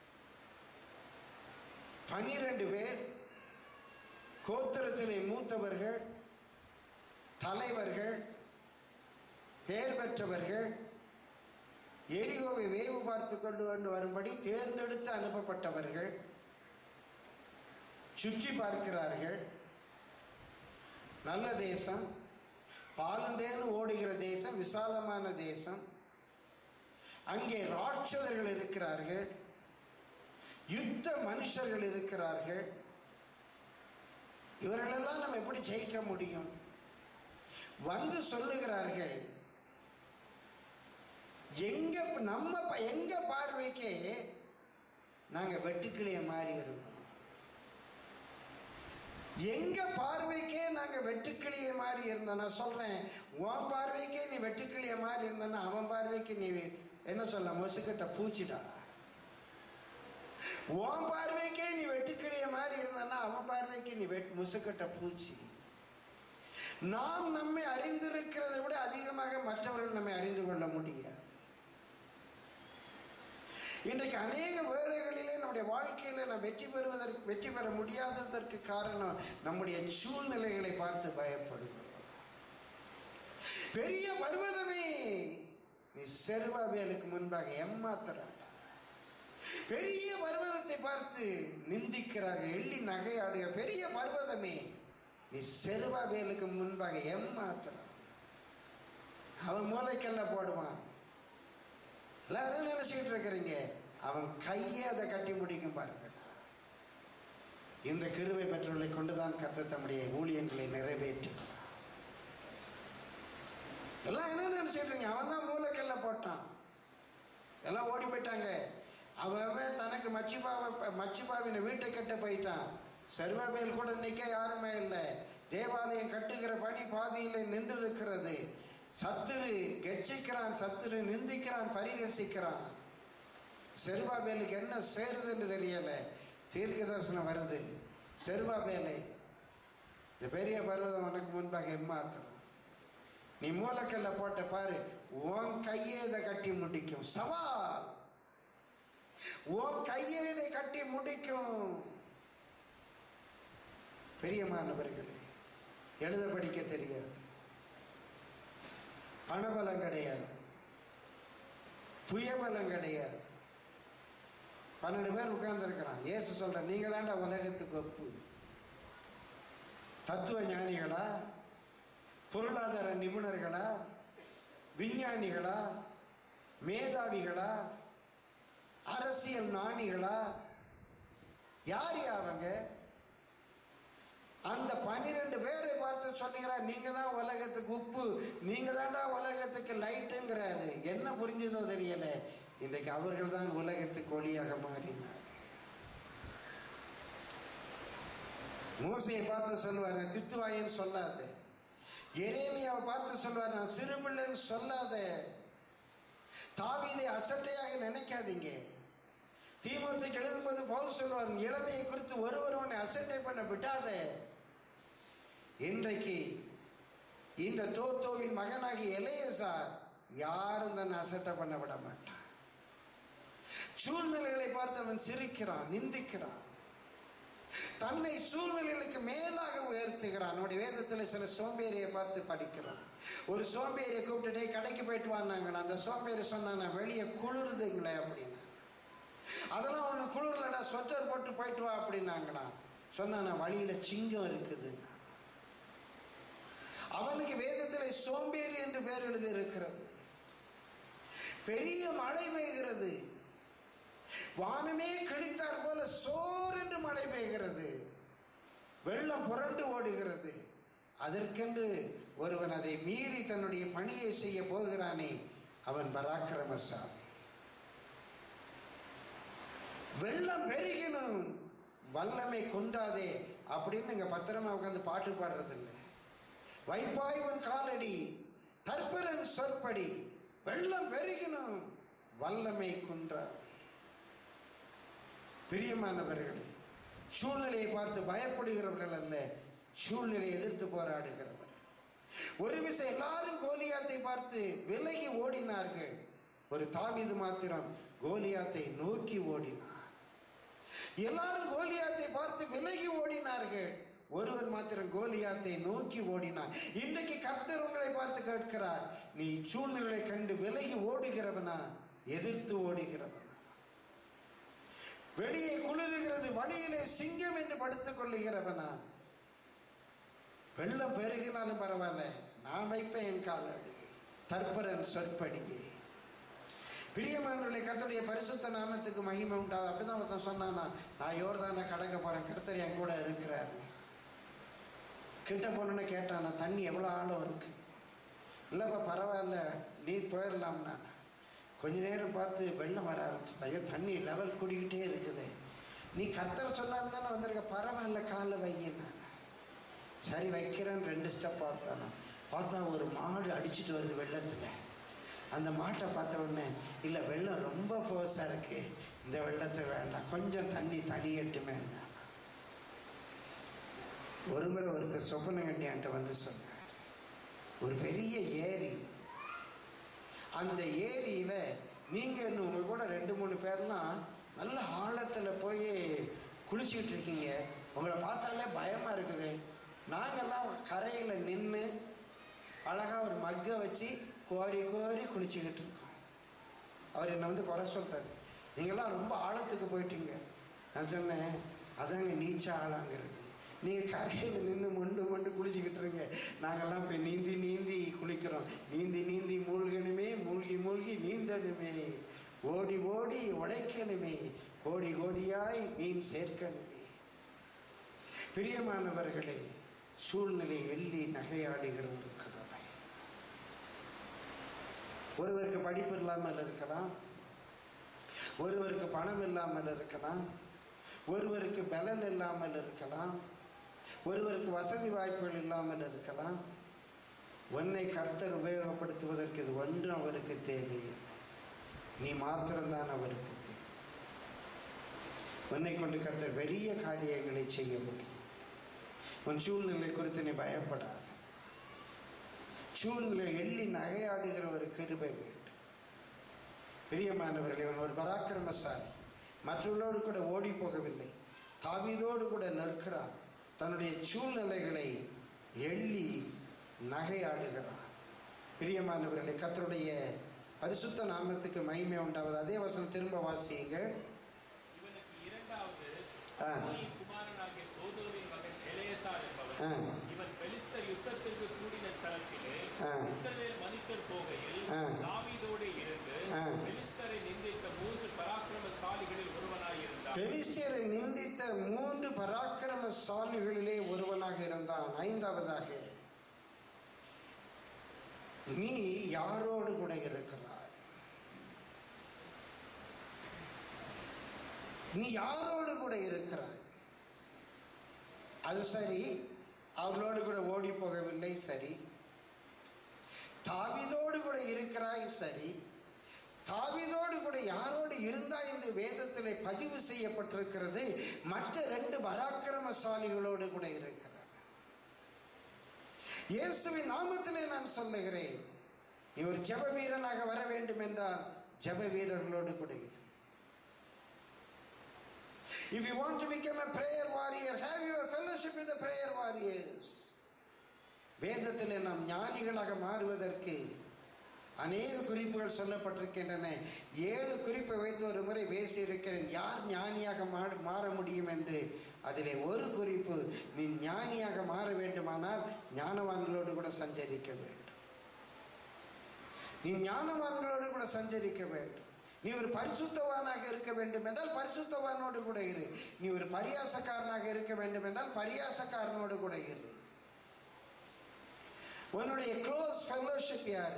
பன்னிரண்டு பேர் கோத்திரத்திலே மூத்தவர்கள் தலைவர்கள் பெயர் பெற்றவர்கள் எரிகோவை வேவு பார்த்து கொண்டு வந்து வரும்படி தேர்ந்தெடுத்து அனுப்பப்பட்டவர்கள் சுற்றி பார்க்கிறார்கள் நல்ல தேசம் பாலுந்தேன்னு ஓடுகிற தேசம் விசாலமான தேசம் அங்கே ராட்சதர்கள் இருக்கிறார்கள் யுத்த மனுஷர்கள் இருக்கிறார்கள் இவர்களெல்லாம் நம்ம எப்படி ஜெயிக்க முடியும் வந்து சொல்லுகிறார்கள் எங்க நம்ம ப- எங்க பார்வைக்கே நாங்க வெட்டுக்கிளிய மாறி இருந்தோம் எங்க பார்வைக்கே நாங்க வெட்டுக்கிளிய மாதிரி இருந்தோம் நான் சொல்றேன் உன் பார்வைக்கே நீ வெட்டுக்கிளிய மாதிரி இருந்தனா அவன் பார்வைக்கு நீ என்ன சொல்ல மொசுக்கிட்ட பூச்சிடா உன் பார்வைக்கே நீ வெட்டுக்கிளிய மாதிரி இருந்தனா அவன் பார்வைக்கு நீ வெட் முசுக்கிட்ட பூச்சி நாம் நம்மை அறிந்திருக்கிறதை விட அதிகமாக மற்றவர்கள் நம்மை அறிந்து கொள்ள முடியாது இன்றைக்கு அநேக வேளைகளிலே நம்முடைய வாழ்க்கையில நாம் வெற்றி பெறுவதற்கு வெற்றி பெற முடியாததற்கு காரணம் நம்முடைய சூழ்நிலைகளை பார்த்து பயப்படுகிறோம் பெரிய பர்வதமே நீ செருபாபேலுக்கு முன்பாக ஏமாத்துறாடா பெரிய பர்வதத்தை பார்த்து நிந்திக்கிறார்கள் எள்ளி நகையாடுக பெரிய பர்வதமே நீ செருபாபேலுக்கு முன்பாக ஏமாத்துறான் அவன் மூளைக்கல்ல போடுவான் எல்லாரும் நினைச்சுக்கிட்டு இருக்கிறீங்க அவன் கையை அதை கட்டி முடிக்கும் பாருங்க இந்த கிருவை பெற்றோர்களை கொண்டுதான் கர்த்தர் தம்முடைய ஊழியங்களை நிறைவேற்றுகிறார் எல்லாம் என்ன நினைச்சிட்டு இருக்கீங்க அவன் தான் மூளைக்கல்ல போட்டான் எல்லாம் ஓடி போயிட்டாங்க அவன் அவன் தனக்கு மச்சிபாவை மச்சிபாவின வீட்டை கட்ட போயிட்டான் சர்வபேல் கூட நிற்க யாருமே இல்லை தேவாலயம் கட்டுகிற பணி பாதியில் நின்று இருக்கிறது சத்துரு கெர்ச்சிக்கிறான் சத்துரு நிந்திக்கிறான் பரிகசிக்கிறான் செருபாபேலுக்கு என்ன சேருதுன்னு தெரியல தீர்க்க தரிசனம் வருது செருபாபேலை இந்த பெரிய பர்வதம் உனக்கு முன்பாக எம்மாத்திரம் நீ மூலக்கல்ல போட்ட பாரு உன் கையே இதை கட்டி முடிக்கும் சவால் உன் கையே இதை கட்டி முடிக்கும் பெரியமானவர்களே எழுத படிக்க தெரியாது பணபலம் கிடையாது புயபலம் கிடையாது பன்னெண்டு பேர் உட்கார்ந்துருக்கிறான் இயேசு சொல்ற நீங்க தாண்டா உலகத்துக்கு ஒப்பு தத்துவ ஞானிகளா பொருளாதார நிபுணர்களா விஞ்ஞானிகளா மேதாவிகளா அரசியல் நாணிகளா யார் அவங்க அந்த பன்னிரெண்டு பேரை பார்த்து சொல்லுகிறார் நீங்க தான் உலகத்துக்கு உப்பு நீங்க தாண்டா உலகத்துக்கு லைட்டுங்கிறாரு என்ன புரிஞ்சதோ தெரியல இன்றைக்கு அவர்கள் தான் உலகத்துக்கு ஒளியாக மாறினார் மூசையை பார்த்து சொல்லுவார் நான் தித்துவாயின்னு சொல்லாது எரேமியாவை பார்த்து சொல்லுவார் நான் சிறுபிள்ளைன்னு சொல்லாத தாவீதை அசட்டையாக நினைக்காதீங்க தீமத்துக்கு எழுதும்போது பவுல் சொல்வார் இளமையை குறித்து ஒருவர் உன்னை அசட்டை பண்ண விடாத இன்றைக்கு இந்த தோத்தோவின் மகனாகிய எலையசார் யாரும் தன்னை அசட்டை பண்ண விட மாட்டான் சூழ்நிலைகளை பார்த்து அவன் சிரிக்கிறான் நிந்திக்கிறான் தன்னை சூழ்நிலைகளுக்கு மேலாக உயர்த்துகிறான் நம்முடைய வேதத்தில் சில சோம்பேறியை பார்த்து படிக்கிறான் ஒரு சோம்பேறியை கூப்பிட்டு "டேய், கடைக்கு போயிட்டு வான்னாங்கண்ணா அந்த சோம்பேறி சொன்னா வெளியே குளிருதுங்களே அப்படின்னு அதெல்லாம் ஒன்று குளிர்லடா ஸ்வெட்டர் போட்டு போயிட்டு வா அப்படின்னாங்கண்ணா சொன்னா வழியில சிங்கம் இருக்குது அவனுக்கு வேதத்தில் சோம்பேறி என்று பேர் எழுதி இருக்கிறது பெரிய மழை பெய்கிறது வானமே கிழித்தார் போல சோர் என்று மழை பெய்கிறது வெள்ளம் புரண்டு ஓடுகிறது அதற்கென்று ஒருவன் அதை மீறி தன்னுடைய பணியை செய்ய போகிறானே அவன் பராக்கிரமசாலி வெள்ளம் பெருகினும் வல்லமை கொண்டாதே அப்படின்னு இங்க பத்திரமா உட்காந்து பாட்டு பாடுறது இல்லை வைப்பாய் உன் காலடி தற்பரன் சொற்படி வெள்ளம் பெருகினும் வல்லமை குன்றாதே பிரியமானவர்களே சூழ்நிலையை பார்த்து பயப்படுகிறவர்கள் அல்ல சூழ்நிலையை எதிர்த்து போராடுகிறவர் ஒரு விசை எல்லாரும் கோலியாத்தை பார்த்து விலகி ஓடினார்கள் ஒரு தாவீது மாத்திரம் கோலியாத்தை நோக்கி ஓடினார் எல்லாரும் கோலியாத்தை பார்த்து விலகி ஓடினார்கள் ஒருவர் மாத்திரம் கோலியாத்தை நோக்கி ஓடினார் இன்றைக்கு கர்த்தர் உங்களை பார்த்து கேட்கிறார் நீ சூழ்நிலை கண்டு விலகி ஓடுகிறவனா எதிர்த்து ஓடுகிறவனா வெளியே குளிர்கிறது வழியிலே சிங்கம் என்று படுத்துக் கொள்ளுகிறவனா வெள்ளம் பெருகினாலும் பரவாயில்ல நான் வைப்பேன் என் காலடி தற்பரன் சொற்படியே பிரியமானவர்களே கர்த்தருடைய பரிசுத்த நாமத்துக்கு மகிமை உண்டாது அப்படிதான் ஒருத்தன் சொன்னானா நான் யோர்தான கடக்க போறேன் கர்த்தர் என் கூட இருக்கிறார் கிட்ட போனோன்னு கேட்டான் நான் தண்ணி எவ்வளோ ஆழம் இருக்கு இல்லைப்பா பரவாயில்ல நீ போயிடலாம் நான் கொஞ்ச நேரம் பார்த்து வெள்ளம் வர ஆரம்பிச்சது ஐயோ தண்ணி லெவல் கூடிக்கிட்டே இருக்குது நீ கர்த்தர் சொன்னாலும் தானே வந்திருக்க பரவாயில்ல காலை வையின்னு சரி வைக்கிறேன்னு ரெண்டு ஸ்டெப் பார்த்தானா பார்த்தா ஒரு மாடு அடிச்சிட்டு வருது வெள்ளத்தில் அந்த மாட்டை பார்த்த உடனே இல்லை வெள்ளம் ரொம்ப ஃபோர்ஸாக இருக்கு இந்த வெள்ளத்தை வேண்டாம் கொஞ்சம் தண்ணி தனியட்டுமே ஒரு முறை ஒருத்தர் சொப்பன கண்டியான்ட்ட வந்து சொன்னார் ஒரு பெரிய ஏரி அந்த ஏரியில நீங்க இன்னும் உங்க கூட ரெண்டு மூணு பேர்லாம் நல்ல ஆழத்துல போய் குளிச்சுக்கிட்டு இருக்கீங்க உங்களை பார்த்தாலே பயமா இருக்குது நாங்கெல்லாம் கரையில நின்று அழகா ஒரு மக்கை வச்சு கோரி கோரி குளிச்சுக்கிட்டு இருக்கோம் அவர் என்னை வந்து குறை சொல்றாரு நீங்களாம் ரொம்ப ஆழத்துக்கு போயிட்டீங்க நான் சொன்னேன் அதாங்க நீச்ச ஆழங்கிறது நீங்கள் கரையில் நின்று மொண்டு மொண்டு குளிச்சுக்கிட்டு இருங்க நாங்கெல்லாம் இப்போ நீந்தி நீந்தி குளிக்கிறோம் நீந்தி நீந்தி மூழ்கணுமே மூழ்கி மூழ்கி நீந்தணுமே ஓடி ஓடி உழைக்கணுமே கோடி கோடியாய் மீன் சேர்க்கணுமே பிரியமானவர்களே சூழ்நிலை எள்ளி நகையாடுகிற ஒரு கடமை ஒருவருக்கு படிப்பு இல்லாமல் இருக்கலாம் ஒருவருக்கு பணம் இல்லாமல் இருக்கலாம் ஒருவருக்கு பலன் இல்லாமல் இருக்கலாம் ஒருவருக்கு வசதி வாய்ப்புகள் இல்லாமல் இருக்கலாம் உன்னை கர்த்தர் உபயோகப்படுத்துவதற்கு இது ஒன்றும் அவருக்கு தேவையில்லை நீ மாத்திரம்தான் அவருக்கு தேவை உன்னை கொண்டு கர்த்தர் பெரிய காரியங்களை செய்ய முடியும் உன் சூழ்நிலை குறித்து நீ பயப்படாத சூழ்நிலை எள்ளி நகையாடுகிற ஒரு கிருபை வேண்டும் பிரியமானவர்களே இவன் ஒரு பராக்கிரமசாலி மற்றவர்களோடு கூட ஓடி போகவில்லை தாவீதோடு கூட நிற்கிறான் தன்னுடைய சூழ்நிலைகளை எள்ளி நகையாடுகிறான் பிரியமானவர்களே கர்த்தருடைய பரிசுத்த நாமத்துக்கு மகிமை உண்டாவது அதே வசனம் திரும்ப வாசியுங்கள் இவனுக்கு இரண்டாவது ஆ. நோயின் குமாரனாகிய தோதோவின் மகன் எலேசார் என்பவன் ஆ. இவன் பெலிஸ்தர் யுத்தத்திற்கு கூடின ஸ்தலத்திலே ஆ. இஸ்ரவேல் மனுஷர் போகையில் ஆ. தாவீதோடு இருந்து ஆ. பெலிஸ்தரை நிந்தித்த மூன்று பராக்கிரமசாலிகளில் ஒருவனாயிருந்தான் பெலிஸ்தியரை நிந்தித்த மூன்று பராக்கிரமசாலிகளிலே ஒருவனாக இருந்தான் ஐந்தாவதாக நீ யாரோடு கூட இருக்கிறாய் நீ யாரோடு கூட இருக்கிறாய் அது சரி அவர்களோடு கூட ஓடி போகவில்லை சரி தாவிதோடு கூட இருக்கிறாய் சரி தாவீதோடு கூட யாரோடு இருந்தாய் என்று வேதத்திலே பதிவு செய்யப்பட்டிருக்கிறது மற்ற ரெண்டு பராக்கிரமசாலிகளோடு கூட இருக்கிறார் இயேசுவின் நாமத்திலே நான் சொல்லுகிறேன் நீ ஒரு ஜெப வீரனாக வர வேண்டும் என்றால் ஜெப வீரர்களோடு கூட இரு If you want to become a prayer warrior, have your fellowship with the prayer warriors. வேதத்திலே நாம் ஞானிகளாக மாறுவதற்கு அநேக குறிப்புகள் சொல்லப்பட்டிருக்கின்றன ஏழு குறிப்பை வைத்து ஒரு முறை பேசியிருக்கிறேன் யார் ஞானியாக மாற மாற முடியும் என்று அதிலே ஒரு குறிப்பு நீ ஞானியாக மாற வேண்டுமானால் ஞானவான்களோடு கூட சஞ்சரிக்க வேண்டும் நீ ஞானவான்களோடு கூட சஞ்சரிக்க வேண்டும் நீ ஒரு பரிசுத்தவானாக இருக்க வேண்டும் என்றால் பரிசுத்தவானோடு கூட இரு நீ ஒரு பரியாசக்காரனாக இருக்க வேண்டும் என்றால் பரியாசக்காரனோடு கூட இரு உன்னுடைய க்ளோஸ் ஃபெல்லோஷிப் யாரு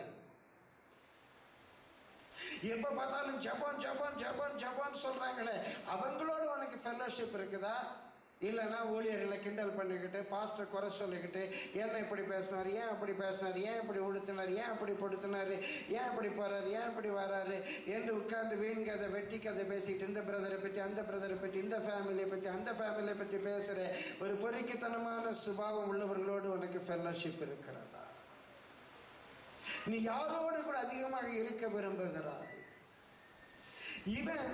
எப்ப பார்த்தாலும் ஜப்பான் ஜப்பான் ஜப்பான் ஜப்பான் சொல்றாங்களே அவங்களோட உனக்கு ஃபெல்லோஷிப் இருக்குதா இல்லைன்னா ஊழியர்களை கிண்டல் பண்ணிக்கிட்டு பாஸ்டர் குறை சொல்லிக்கிட்டு என்ன இப்படி பேசினார் ஏன் அப்படி பேசினார் ஏன் இப்படி உடுத்தினார் ஏன் அப்படி படுத்தினார் ஏன் இப்படி போறாரு ஏன் இப்படி வராரு என்று உட்கார்ந்து வீண் கதை வெட்டி கதை பேசிக்கிட்டு இந்த பிரதரை பற்றி அந்த பிரதரை பற்றி இந்த ஃபேமிலியை பற்றி அந்த ஃபேமிலியை பற்றி பேசுகிற ஒரு பொறுக்கித்தனமான சுபாவம் உள்ளவர்களோடு உனக்கு ஃபெல்லோஷிப் இருக்கிறதா நீ யாரோடு கூட அதிகமாக இருக்க விரும்புகிறாய் இவன்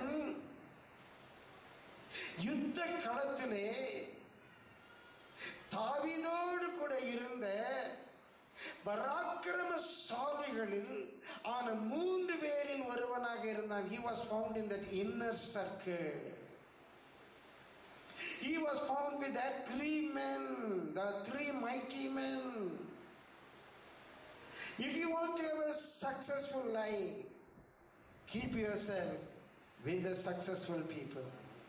யுத்த களத்திலே தாவீதோடு கூட இருந்த பராக்கிரமசாலிகளில் ஆன மூன்று பேரில் ஒருவனாக இருந்தான் he was found in that inner circle he was found with that three men the three mighty men if you want to have a successful life keep yourself with the successful people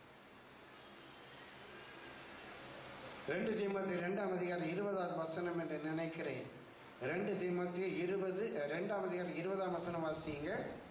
ரெண்டு தீமத்தி ரெண்டாம் அதிகாரம் இருபதாம் வசனம் என்று நினைக்கிறேன் ரெண்டு தீமத்தி இருபது ரெண்டாம் அதிகாரம் இருபதாம் வசனம் வாசிங்க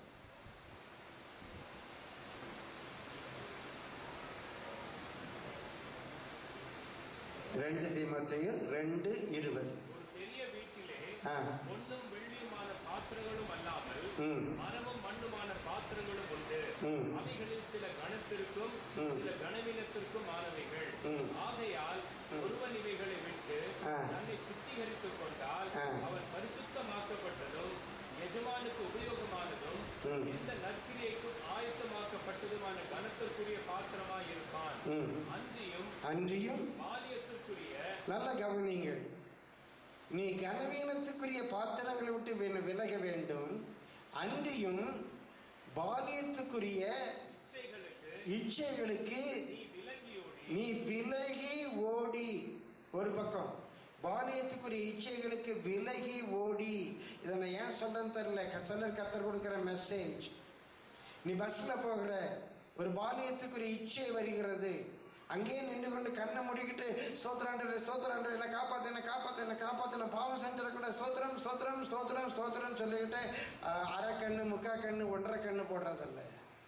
ரெண்டு தீமத்தையும் ரெண்டு இருபது ஒரு பெரிய வீட்டிலே ஆ பொன்னும் வெள்ளியுமான பாத்திரங்களும் அல்லாமல் ம் மரமும் மண்ணுமான பாத்திரங்களும் உண்டு ம். அவைகள் அவைகளில் சில கணத்திற்கும் ம். சில கனவீனத்திற்கும் ஆனவைகள் ம். ஆகையால் ஒருவன் இவைகளை விட்டு ஆ. தன்னை சுத்திகரித்துக் கொண்டால் ஆ. அவன் பரிசுத்தமாக்கப்பட்டதும் எஜமானுக்கு உபயோகமானதும் ம். எந்த நற்கிரியைக்கும் ஆயத்தமாக்கப்பட்டதுமான கனத்திற்குரிய பாத்திரமாய் இருப்பான் ம். அன்றியும் அன்றியும் பாலியத்திற்குரிய நல்ல கவனிங்கள் நீ கனவீனத்துக்குரிய பாத்திரங்களை விட்டு வி- விலக வேண்டும் அன்றியும் பாலியத்துக்குரிய இச்சைகளுக்கு இச்சைகளுக்கு நீ விலகியோடி நீ விலகி ஓடி ஒரு பக்கம் பாலியத்துக்குரிய இச்சைகளுக்கு விலகி ஓடி இதை நான் ஏன் சொல்றேன்னு தெரியல க- சிலர் கத்தர் கொடுக்குற மெசேஜ் நீ பஸ்ல போகிற ஒரு பாலியத்துக்குரிய இச்சை வருகிறது அங்கேயே நின்று கொண்டு கண்ணை முடிக்கிட்டு ஸ்தோத்திராண்டர் ஸ்தோத்திராண்டர் என்ன காப்பாத்து என்ன காப்பாத்து என்ன காப்பாத்து நான் பாவம் செஞ்சிடக்கூட ஸ்தோத்திரம் ஸ்தோத்திரம் ஸ்தோத்திரம் ஸ்தோத்திரம் சொல்லிக்கிட்டு ஆஹ், அரை கண்ணு முக்கா கண்ணு ஒன்றரை கண்ணு போடுறதில்லை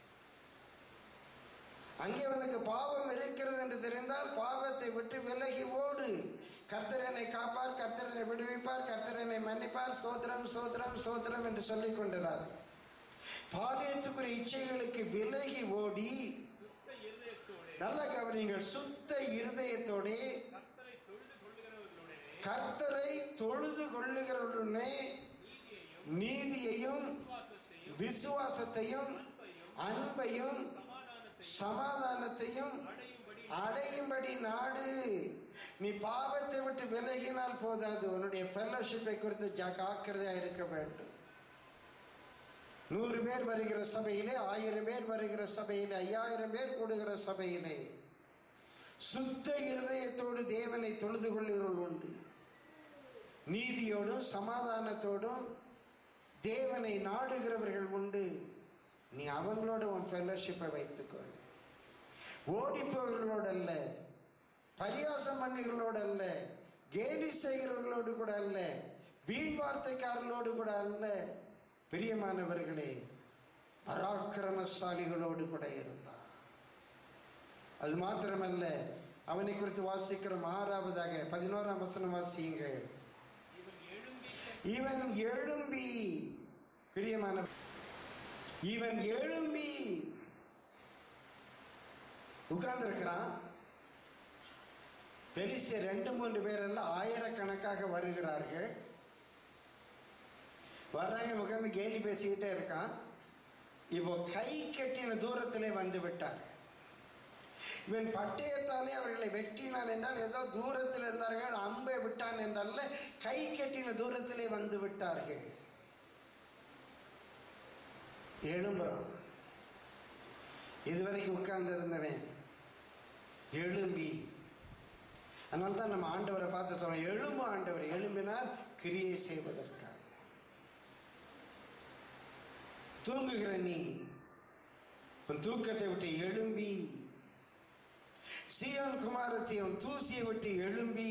அங்கே உனக்கு பாவம் இருக்கிறது என்று தெரிந்தால் பாவத்தை விட்டு விலகி ஓடு கர்த்தர் என்னை காப்பார் கர்த்தர் என்னை விடுவிப்பார் கர்த்தர் என்னை மன்னிப்பார் ஸ்தோத்திரம் ஸ்தோத்திரம் ஸ்தோத்திரம் என்று சொல்லிக் கொண்டிராது பாலியத்துக்குரிய இச்சைகளுக்கு விலகி ஓடி சுத்த இருதயத்தோடு நல்ல கவனிங்கள் சுத்த இருதயத்தோடே கர்த்தரை தொழுது கொள்ளுகிறவர்களுடனே கர்த்தரை தொழுது கொள்ளுகிறவுடனே நீதியையும் நீதியையும் விசுவாசத்தையும் விசுவாசத்தையும் அன்பையும் அன்பையும் சமாதானத்தையும் சமாதானத்தையும் அடையும்படி அடையும்படி நாடு நீ பாவத்தை விட்டு விலகினால் போதாது உன்னுடைய ஃபெல்லோஷிப்பை குறித்து ஜாக்கிரதையாக இருக்க வேண்டும் நூறு பேர் வருகிற சபையிலே ஆயிரம் பேர் வருகிற சபையிலே ஐயாயிரம் பேர் கூடுகிற சபையிலே சுத்த இருதயத்தோடு தேவனை தொழுது கொள்ளுகிறவர்கள் உண்டு நீதியோடும் சமாதானத்தோடும் தேவனை நாடுகிறவர்கள் உண்டு நீ அவங்களோட உன் ஃபெல்லோஷிப்பை வைத்துக்கொள் ஓடிப்பவர்களோடு அல்ல பரியாசம் பண்ணுகிறவர்களோடு அல்ல கேலி செய்கிறவர்களோடு கூட அல்ல வீண் வார்த்தைக்காரர்களோடு கூட அல்ல பிரியமானவர்களே பராக்கிரமசாலிகளோடு கூட இருந்தார் அது மாத்திரமல்ல அவனை குறித்து வாசிக்கிறோம் ஆறாவதாக பதினோராம் வசனம் வாசியுங்கள் இவன் எழும்பி இவன் எழும்பி பிரியமான இவன் எழும்பி உட்கார்ந்திருக்கிறான் பெலிசிய ரெண்டு மூன்று பேரெல்லாம் ஆயிரக்கணக்காக வருகிறார்கள் வர்றாங்க உட்கார்ந்து கேலி பேசிக்கிட்டே இருக்கான் இப்போ கை கட்டின தூரத்திலே வந்து விட்டார் இவன் பட்டயத்தாலே அவர்களை வெட்டினான் என்றால் ஏதோ தூரத்தில் இருந்தார்கள் அம்பை விட்டான் என்றல்ல கை கட்டின தூரத்திலே வந்து விட்டார்கள் எழும்புறான் இதுவரைக்கும் உட்கார்ந்து இருந்தவன் எழும்பி அதனால தான் நம்ம ஆண்டவரை பார்த்து சொல்றோம் எழும்பு ஆண்டவர் எழும்பினால் கிரியை செய்வதற்காக தூங்குகிற நீ உன் தூக்கத்தை விட்டு எழும்பி சீயோன் குமாரத்தையும் தூசியை விட்டு எழும்பி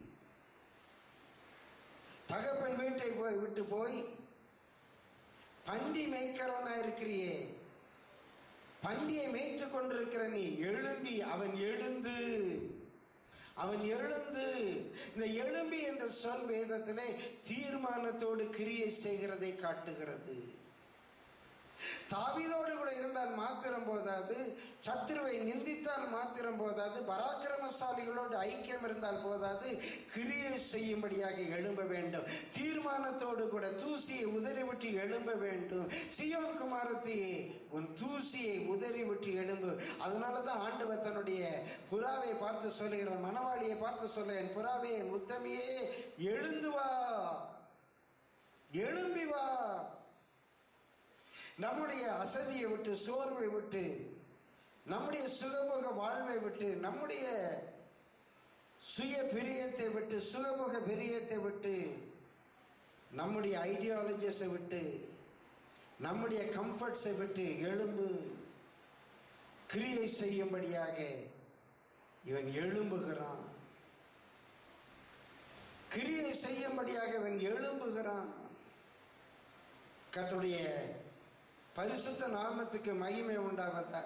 தகப்பன் வீட்டை போய் விட்டு போய் பண்டி மேய்க்கிறவனா இருக்கிறியே பண்டியை மேய்த்து கொண்டிருக்கிற நீ எழும்பி அவன் எழுந்து அவன் எழுந்து இந்த எழும்பி என்ற சொல் வேதத்திலே தீர்மானத்தோடு கிரியை செய்கிறதை காட்டுகிறது தாவீதோடு கூட இருந்தால் மாத்திரம் போதாது சத்துருவை நிந்தித்தால் மாத்திரம் போதாது பராக்கிரமசாலிகளோடு ஐக்கியம் இருந்தால் போதாது கிரியை செய்யும்படியாக எழும்ப வேண்டும் தீர்மானத்தோடு கூட தூசியை உதறிவிட்டு எழும்ப வேண்டும் சியோன் குமாரத்தையே உன் தூசியை உதறிவிட்டு எழும்பு அதனால தான் ஆண்டவர் தன்னுடைய புறாவை பார்த்து சொல்லுகிற மணவாளியை பார்த்து சொல்ல என் புறாவே என் உத்தமியே எழுந்து வா எழும்பி வா நம்முடைய அசதியை விட்டு சோர்வை விட்டு நம்முடைய சுகமுக வாழ்வை விட்டு நம்முடைய சுய பிரியத்தை விட்டு சுகமுக பிரியத்தை விட்டு நம்முடைய ஐடியாலஜிஸை விட்டு நம்முடைய கம்ஃபர்ட்ஸை விட்டு எழும்பு கிரியை செய்யும்படியாக இவன் எழும்புகிறான் கிரியை செய்யும்படியாக இவன் எழும்புகிறான் கர்த்தருடைய பரிசுத்த நாமத்துக்கு மகிமை உண்டாவதாக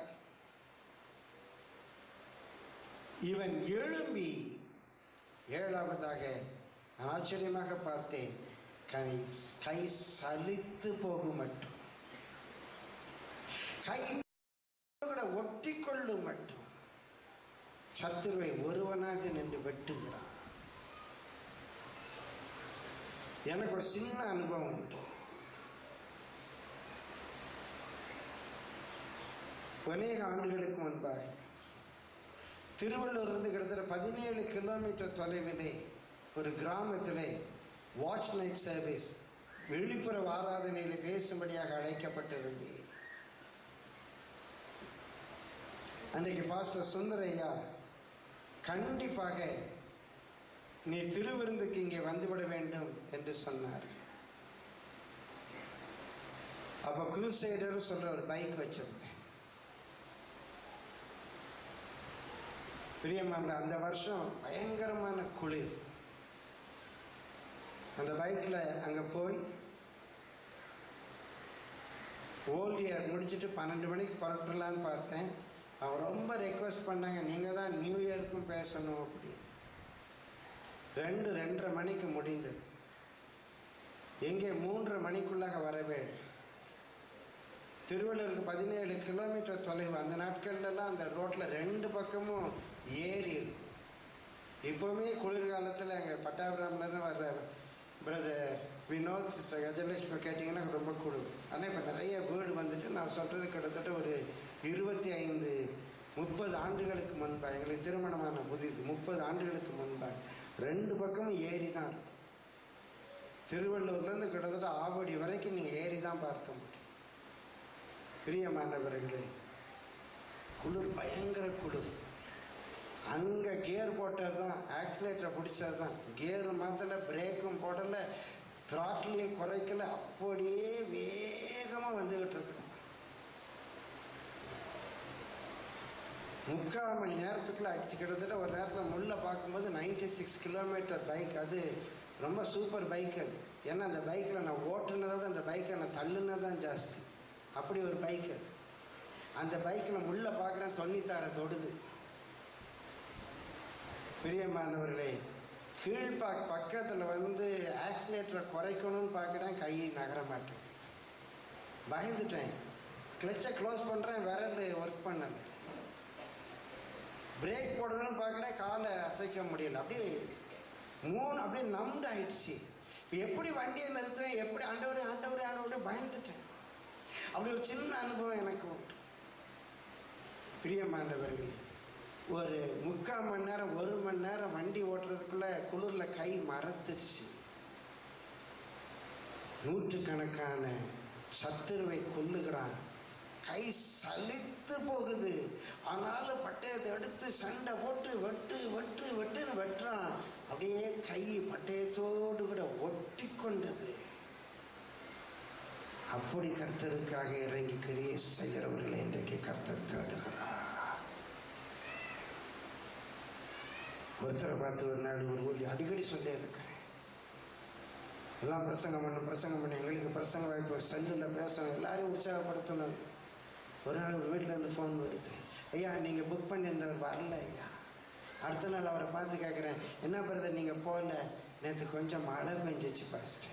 இவன் எழும்பி ஏழாவதாக நான் ஆச்சரியமாக பார்த்தேன் கை கை சலித்து போகும் மட்டும் கை சத்துருவை ஒருவனாக நின்று வெட்டுகிறான் எனக்கு ஒரு சின்ன அனுபவம் உண்டு அநேக ஆண்டுகளுக்கு முன்பாக திருவள்ளூர் இருந்து கிட்டத்தட்ட பதினேழு கிலோமீட்டர் தொலைவிலே ஒரு கிராமத்திலே வாட்ச் நைட் சர்வீஸ் விழிப்புற ஆராதனையில் பேசும்படியாக அழைக்கப்பட்டிருந்தேன் அன்றைக்கு பாஸ்டர் சுந்தரையா கண்டிப்பாக நீ திருவிருந்துக்கு இங்கே வந்துவிட வேண்டும் என்று சொன்னார் அப்போ குரூசைடர் சொல்ற ஒரு பைக் வச்சிருந்தேன் பிரியமான அந்த வருஷம் பயங்கரமான குளிர் அந்த பைக்கில் அங்கே போய் ஓல்ட் இயர் முடிச்சுட்டு பன்னெண்டு மணிக்கு புறப்படலான்னு பார்த்தேன் அவன் ரொம்ப ரெக்வஸ்ட் பண்ணாங்க நீங்கள் தான் நியூ இயருக்கும் பேசணும் அப்படி ரெண்டு ரெண்டரை மணிக்கு முடிந்தது எங்கே மூன்றரை மணிக்குள்ளாக வரவே திருவள்ளூருக்கு பதினேழு கிலோமீட்டர் தொலைவு அந்த நாட்கள்லாம் அந்த ரோட்டில் ரெண்டு பக்கமும் ஏரி இருக்கும் இப்போவுமே குளிர்காலத்தில் அங்கே பட்டாபிராமில் தான் வர்ற பிரதர் வினோத் சிஸ்டர் கஜலட்சுமி கேட்டிங்கன்னா ரொம்ப குளிர் ஆனால் இப்போ நிறைய வீடு வந்துட்டு நான் சொல்கிறது கிட்டத்தட்ட ஒரு இருபத்தி ஐந்து முப்பது ஆண்டுகளுக்கு முன்பாக எங்களுக்கு திருமணமான புதிது முப்பது ஆண்டுகளுக்கு முன்பாக ரெண்டு பக்கமும் ஏரி தான் இருக்கும் திருவள்ளூர்லேருந்து கிட்டத்தட்ட ஆவடி வரைக்கும் நீங்கள் ஏரி தான் பார்க்க முடியும் பிரியமானவர்களே குளிர் பயங்கர குளிர் அங்கே கியர் போட்டது தான் ஆக்சிலேட்டரை பிடிச்சது தான் கியர் மாற்றல பிரேக்கும் போடலை த்ராட்லையும் குறைக்கல அப்படியே வேகமாக வந்துக்கிட்டு இருக்கிறோம் முக்கால் மணி நேரத்துக்குள்ளே அடிச்சு கிட்டத்தட்ட ஒரு நேரத்தில் முள்ளை பார்க்கும்போது 96 சிக்ஸ் கிலோமீட்டர் பைக் அது ரொம்ப சூப்பர் பைக் அது ஏன்னா அந்த பைக்கில் நான் ஓட்டுனதை விட அந்த பைக்கை நான் தள்ளுனது தான் ஜாஸ்தி அப்படி ஒரு பைக் அது அந்த பைக்கில் முள்ளை பார்க்குறேன் தொண்ணூத்தாறை தொடுது பிரியமானவர்களே கீழ்பாக் பக்கத்தில் வந்து ஆக்சிலேட்டரை குறைக்கணும்னு பார்க்குறேன் கை நகர மாட்டேங்குது பயந்துட்டேன் கிளச்சை க்ளோஸ் பண்ணுறேன் விரல் ஒர்க் பண்ணலை பிரேக் போடணும்னு பார்க்குறேன் காலை அசைக்க முடியல அப்படியே மூணு அப்படியே நம்டு ஆயிடுச்சு இப்போ எப்படி வண்டியை நிறுத்துவேன் எப்படி ஆண்டவரே ஆண்டவரே ஆண்டவரே பயந்துட்டேன் அப்படி ஒரு சின்ன அனுபவம் எனக்கு உண்டு பிரியமானவர்களே ஒரு முக்கால் மணி நேரம் ஒரு மணி நேரம் வண்டி ஓட்டுறதுக்குள்ள குளிரில் கை மரத்துடுச்சு நூற்றுக்கணக்கான சத்துருவை கொல்லுகிறான் கை சலித்து போகுது ஆனாலும் பட்டயத்தை எடுத்து சண்டை போட்டு வெட்டு வெட்டு வெட்டுன்னு வெட்டுறான் அப்படியே கை பட்டயத்தோடு கூட ஒட்டி கொண்டது அப்படி கர்த்தருக்காக இறங்கி கிரியை செய்கிறவர்களை இன்றைக்கு கர்த்தர் தேடுகிறார் ஒருத்தரை பார்த்து ஒரு நாள் ஒரு ஊழி அடிக்கடி சொல்லி இருக்கிறேன் எல்லாம் பிரசங்கம் பண்ண பிரசங்கம் பண்ணி எங்களுக்கு பிரசங்க வாய்ப்பு செல்லில் பேசணும் எல்லாரையும் உற்சாகப்படுத்தணும் ஒரு நாள் ஒரு வீட்டில் இருந்து ஃபோன் வருது ஐயா நீங்கள் புக் பண்ணியிருந்தவர் வரல ஐயா அடுத்த நாள் அவரை பார்த்து கேட்குறேன் என்ன பிரதர் நீங்கள் போகல நேற்று கொஞ்சம் மழை பெஞ்சிச்சு பாஸ்ட்டு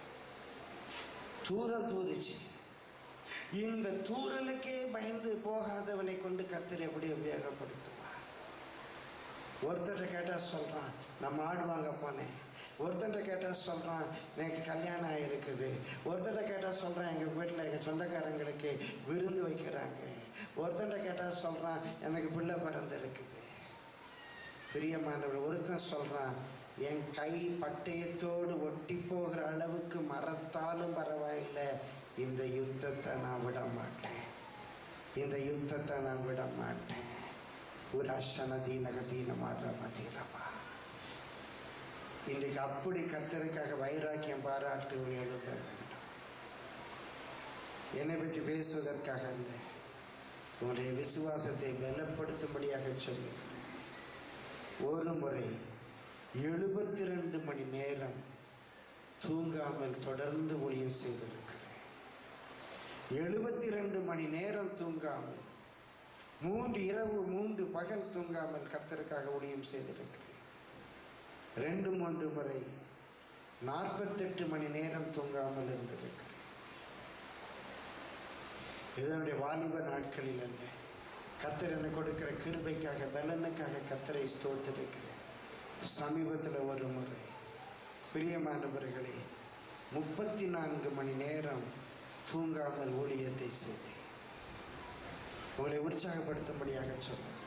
தூரல் தூரிச்சு இந்த தூரலுக்கே பயந்து போகாதவனை கொண்டு கர்த்தர் எப்படி உபயோகப்படுத்துவார் ஒருத்தர்கிட்ட கேட்டால் சொல்கிறான் நான் மாடு வாங்க போனேன் ஒருத்தர்கிட்ட கேட்டால் சொல்கிறான் எனக்கு கல்யாணம் ஆகிருக்குது ஒருத்தர்கிட்ட கேட்டால் சொல்கிறான் எங்கள் வீட்டில் எங்கள் சொந்தக்காரங்களுக்கு விருந்து வைக்கிறாங்க ஒருத்தர்கிட்ட கேட்டால் சொல்கிறான் எனக்கு பிள்ளை பிறந்திருக்குது பிரியமானவர் ஒருத்தன் சொல்கிறான் என் கை பட்டயத்தோடு ஒட்டி போகிற அளவுக்கு மறத்தாலும் பரவாயில்லை இந்த யுத்தத்தை நான் விட மாட்டேன் இந்த யுத்தத்தை நான் விட மாட்டேன் ஒரு அஷன தீனக தீனமாக மதீரமா இன்றைக்கு அப்படி கர்த்தருக்காக வைராக்கியம் பாராட்டு எழுத வேண்டும் என்னை பற்றி பேசுவதற்காக அல்ல உங்களுடைய விசுவாசத்தை பலப்படுத்தும்படியாக சொல்லுகிறேன் ஒரு முறை எழுபத்தி ரெண்டு மணி நேரம் தூங்காமல் தொடர்ந்து ஊழியம் செய்திருக்கிறேன் எழுபத்தி ரெண்டு மணி நேரம் தூங்காமல் மூன்று இரவு மூன்று பகல் தூங்காமல் கர்த்தருக்காக ஊழியம் செய்திருக்கிறேன் ரெண்டு மூன்று முறை நாற்பத்தெட்டு மணி நேரம் தூங்காமல் இருந்திருக்கிறேன் இதனுடைய வாலிப நாட்களில் அல்ல கர்த்தர் எனக்கு கொடுக்கிற கிருபைக்காக பலனுக்காக கர்த்தரை ஸ்தோத்திருக்கிறேன் சமீபத்தில் ஒரு முறை பிரியமானவர்களே முப்பத்தி நான்கு மணி நேரம் தூங்காமல் ஊழியத்தை செய்தேன் உங்களை உற்சாகப்படுத்தும்படியாக சொல்லுகிறேன்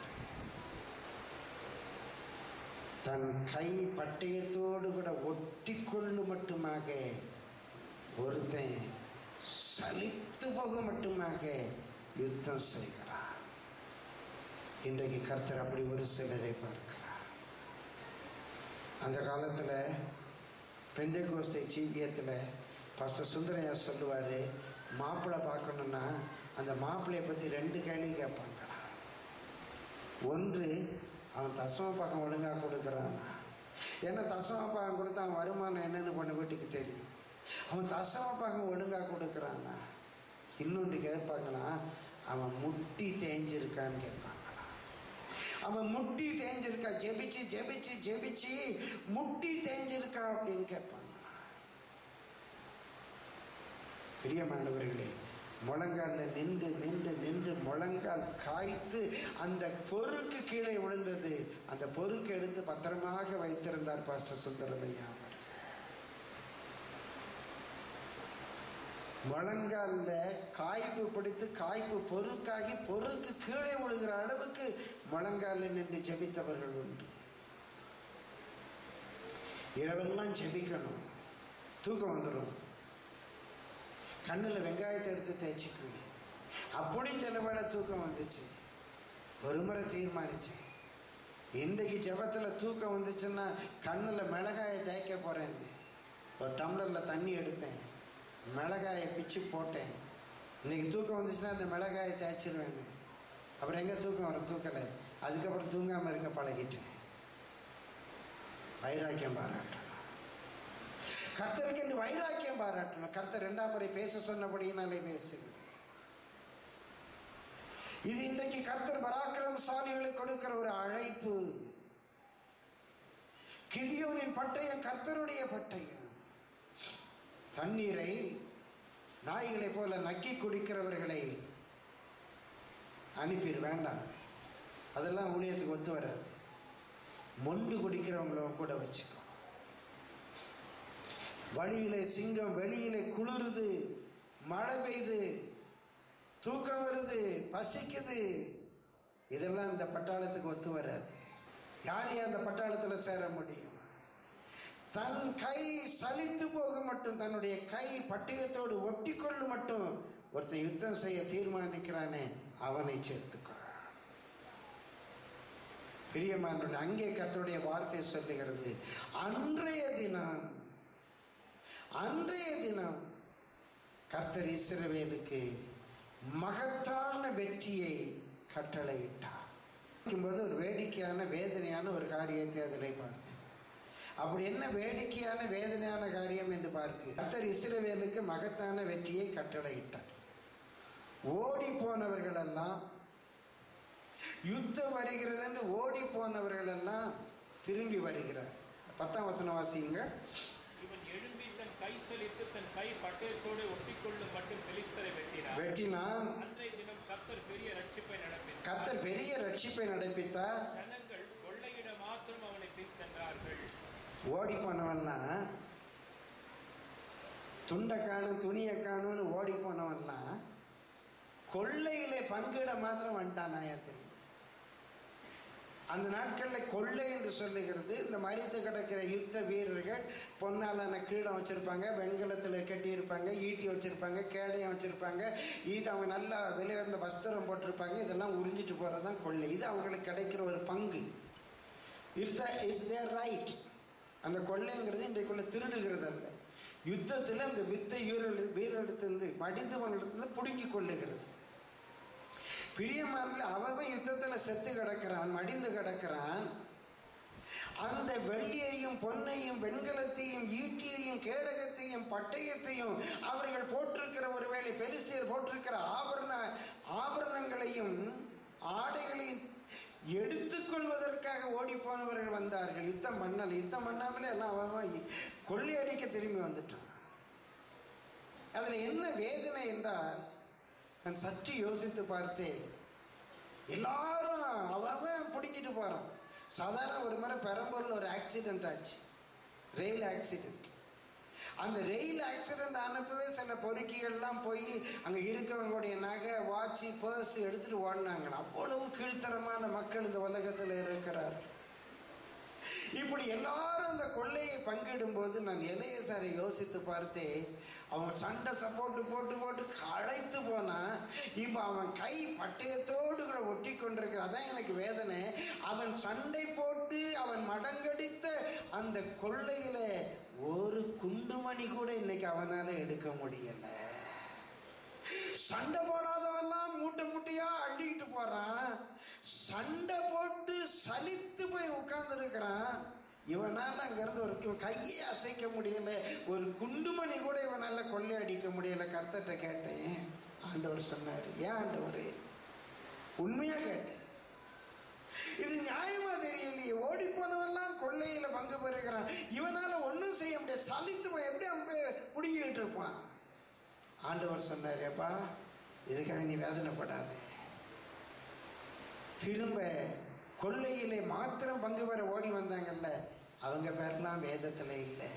தன் கை பட்டயத்தோடு கூட ஒட்டிக்கொள்ளு மட்டுமாக ஒருத்தன் சலித்து போக மட்டுமாக யுத்தம் செய்கிறான் இன்றைக்கு கர்த்தர் அப்படி ஒரு சிலரை பார்க்கிறார் அந்த காலத்தில் பெந்தை கோஸ்தை ஜீவியத்தில் பாஸ்டர் சுந்தரையா சொல்லுவார் மாப்பிள்ளை பார்க்கணுன்னா அந்த மாப்பிள்ளையை பற்றி ரெண்டு கேள்வி கேட்பாங்கடா ஒன்று அவன் தசம பாகம் ஒழுங்காக கொடுக்குறானா ஏன்னா தசம பாகம் கொடுத்தா அவன் வருமானம் என்னன்னு பொண்ணு வீட்டுக்கு தெரியும் அவன் தசம பாகம் ஒழுங்காக கொடுக்குறானா இன்னொன்று கேட்பாங்களா அவன் முட்டி தேஞ்சிருக்கான்னு கேட்பாங்களா அவன் முட்டி தேஞ்சிருக்கா ஜெபிச்சு ஜெபிச்சு ஜெபிச்சு முட்டி தேஞ்சிருக்கா அப்படின்னு கேட்பாங்க பிரியமானவர்களே முழங்காலில் நின்று நின்று நின்று முழங்கால் காய்த்து அந்த பொறுக்கு கீழே விழுந்தது அந்த பொறுக்கு எடுத்து பத்திரமாக வைத்திருந்தார் பாஸ்டர் சுந்தரமையா அவர் முழங்காலில் காய்ப்பு பிடித்து காய்ப்பு பொறுக்காகி பொறுக்கு கீழே விழுகிற அளவுக்கு முழங்காலில் நின்று ஜெபித்தவர்கள் உண்டு இரவெல்லாம் ஜெபிக்கணும் தூக்கம் வந்துடும் கண்ணில் வெங்காயத்தை எடுத்து தேய்ச்சிக்குவேன் அப்படி சில வேளை தூக்கம் வந்துச்சு ஒரு முறை தீர்மானிச்சேன் இன்றைக்கு ஜெபத்தில் தூக்கம் வந்துச்சுன்னா கண்ணில் மிளகாயை தேய்க்க போகிறேன்னு ஒரு டம்ளரில் தண்ணி எடுத்தேன் மிளகாயை பிச்சு போட்டேன் இன்னைக்கு தூக்கம் வந்துச்சுன்னா அந்த மிளகாயை தேய்ச்சிருவேன்னு அப்புறம் எங்கே தூக்கம் வரும் தூக்கலை அதுக்கப்புறம் தூங்காமல் இருக்க பழகிட்டேன் வைராக்கியம் பாராட்டணும் கர்த்தருக்கு என்று வைராக்கியம் பாராட்டணும் கர்த்தர் ரெண்டாம் முறை பேச சொன்னபடியினாலே பேசுகிறேன் இது இன்றைக்கு கர்த்தர் பராக்கிரமசாலிகளுக்கு கொடுக்கிற ஒரு அழைப்பு கிதியோனின் பட்டயம் கர்த்தருடைய பட்டயம் தண்ணீரை நாய்களைப் போல நக்கி குடிக்கிறவர்களை அனுப்பிடு வேண்டாம் அதெல்லாம் ஊழியத்துக்கு ஒத்து வராது மொண்டு குடிக்கிறவங்கள கூட வச்சுக்கோ வழியிலே சிங்கம் வெளியிலே குளிருது மழை பெய்யுது தூக்கம் வருது பசிக்குது இதெல்லாம் இந்த பட்டாளத்துக்கு ஒத்து வராது யாரையும் அந்த பட்டாளத்தில் சேர முடியும் தன் கை சலித்து போக மட்டும் தன்னுடைய கை பட்டயத்தோடு ஒட்டிக்கொள்ளு மட்டும் ஒருத்தன் யுத்தம் செய்ய தீர்மானிக்கிறானே அவனை சேர்த்துக்கொள் பிரியமானவர்கள் அங்கே கர்த்தருடைய வார்த்தை சொல்லுகிறது அன்றைய தினம் அன்றைய தினம் கர்த்தர் இஸ்ரவேலுக்கு மகத்தான வெற்றியை கட்டளையிட்டார் போது ஒரு வேடிக்கையான வேதனையான ஒரு காரியத்தை அதில் பார்த்தேன் அப்படி என்ன வேடிக்கையான வேதனையான காரியம் என்று பார்ப்பீர் கர்த்தர் இஸ்ரவேலுக்கு மகத்தான வெற்றியை கட்டளையிட்டார் ஓடி போனவர்கள் எல்லாம் யுத்தம் வருகிறது என்று ஓடி போனவர்கள் எல்லாம் திரும்பி வருகிறார் பத்தாம் வசனம் வாசிங்க இவன் எழும்பி தன் கை சலித்து தன் கை பட்டயத்தோடு ஒட்டிக்கொள்ளும் மட்டும் பெலிஸ்தரை வெட்டினார் வெட்டினான் அன்றைய தினம் கர்த்தர் பெரிய ரட்சிப்பை நடப்பினார் கர்த்தர் பெரிய ரட்சிப்பை நடப்பித்தார் ஜனங்கள் கொள்ளையிட மாத்திரம் அவனை பின் சென்றார்கள் ஓடி போனவன்லாம் துண்டை காணும் துணியை காணும்னு ஓடி போனவன்லாம் கொள்ளையிலே பங்கிட மாத்திரம் வந்துட்டான் நாயத்தில் அந்த நாட்களில் கொள்ளை என்று சொல்லுகிறது இந்த மரித்து கிடக்கிற யுத்த வீரர்கள் பொன்னாலான கிரீடம் வச்சுருப்பாங்க வெண்கலத்தில் கட்டியிருப்பாங்க ஈட்டி வச்சுருப்பாங்க கேடயம் வச்சுருப்பாங்க இது அவங்க நல்லா விலையுறந்த வஸ்திரம் போட்டிருப்பாங்க இதெல்லாம் உறிஞ்சிட்டு போகிறது தான் கொள்ளை இது அவங்களுக்கு கிடைக்கிற ஒரு பங்கு இட்ஸ் இட்ஸ் தேர் ரைட் அந்த கொள்ளைங்கிறது இன்றைக்குள்ள திருடுகிறது அல்ல யுத்தத்தில் அந்த வித்தை வீரர் வீரரிடத்திலிருந்து மடிந்தவனிடத்திலிருந்து பிடுங்கி கொள்ளுகிறது பிரியமான அவன் யுத்தத்தில் செத்து கிடக்கிறான் மடிந்து கிடக்கிறான் அந்த வெள்ளியையும் பொன்னையும் வெண்கலத்தையும் ஈட்டியையும் கேடகத்தையும் பட்டயத்தையும் அவர்கள் போட்டிருக்கிற ஒருவேளை பெலிஸ்தியர் போட்டிருக்கிற ஆபரண ஆபரணங்களையும் ஆடைகளையும் எடுத்துக்கொள்வதற்காக ஓடி போனவர்கள் வந்தார்கள் யுத்தம் பண்ணல யுத்தம் பண்ணாமலே எல்லாம் அவன் அவன் கொள்ளையடிக்க திரும்பி வந்துட்டான் அதில் என்ன வேதனை என்றால் நான் சற்று யோசித்து பார்த்தேன் எல்லாரும் அவன் அவன் பிடிங்கிட்டு போகிறான் சாதாரண ஒரு முறை பெரம்பூரில் ஒரு ஆக்சிடென்ட் ஆச்சு ரயில் ஆக்சிடென்ட் அந்த ரயில் ஆக்சிடென்ட் ஆனப்பவே சில பொறுக்கிகள்லாம் போய் அங்கே இருக்கவங்களுடைய நகை வாட்சி பர்ஸ் எடுத்துட்டு ஓடினாங்க அவ்வளவு கீழ்த்தரமான மக்கள் இந்த உலகத்தில் இருக்கிறார் இப்படி எல்லாரும் அந்த கொள்ளையை பங்கிடும்போது நான் இளைய சாரை யோசித்து பார்த்தே அவன் சண்டை சப்போர்ட்டு போட்டு போட்டு களைத்து போனான் இப்போ அவன் கை பட்டயத்தோடு கூட ஒட்டி கொண்டிருக்கிற அதான் எனக்கு வேதனை அவன் சண்டை போட்டு அவன் மடங்கடித்த அந்த கொள்ளையில ஒரு குண்டுமணி கூட இன்னைக்கு அவனால எடுக்க முடியல சண்டை போடாதவெல்லாம் மூட்டை மூட்டையா அள்ளிட்டு போறான் சண்டை போட்டு சலித்து போய் உட்கார்ந்து இருக்கிறான் இவனால அங்கிருந்து ஒரு இவன் கையே அசைக்க முடியல ஒரு குண்டுமணி கூட இவனால கொள்ளை அடிக்க முடியல கர்த்தர்கிட்ட கேட்டேன் ஆண்டவர் சொன்னார் ஏன் ஆண்டவரே உண்மையா கேட்டேன் இது நியாயமா தெரியலையே ஓடி போனவெல்லாம் கொள்ளையில பங்கு பெறுகிறான் இவனால ஒன்றும் செய்ய முடியாது சலித்து போய் எப்படி அவன் பிடிங்கிட்டு இருப்பான் ஆண்டவர் சொன்னார் ஏப்பா இதுக்காக நீ வேதனைப்படாத திரும்ப கொள்ளையிலே மாத்திரம் பங்கு பெற ஓடி வந்தாங்கல்ல அவங்க பேர்லாம் வேதத்தில் இல்லை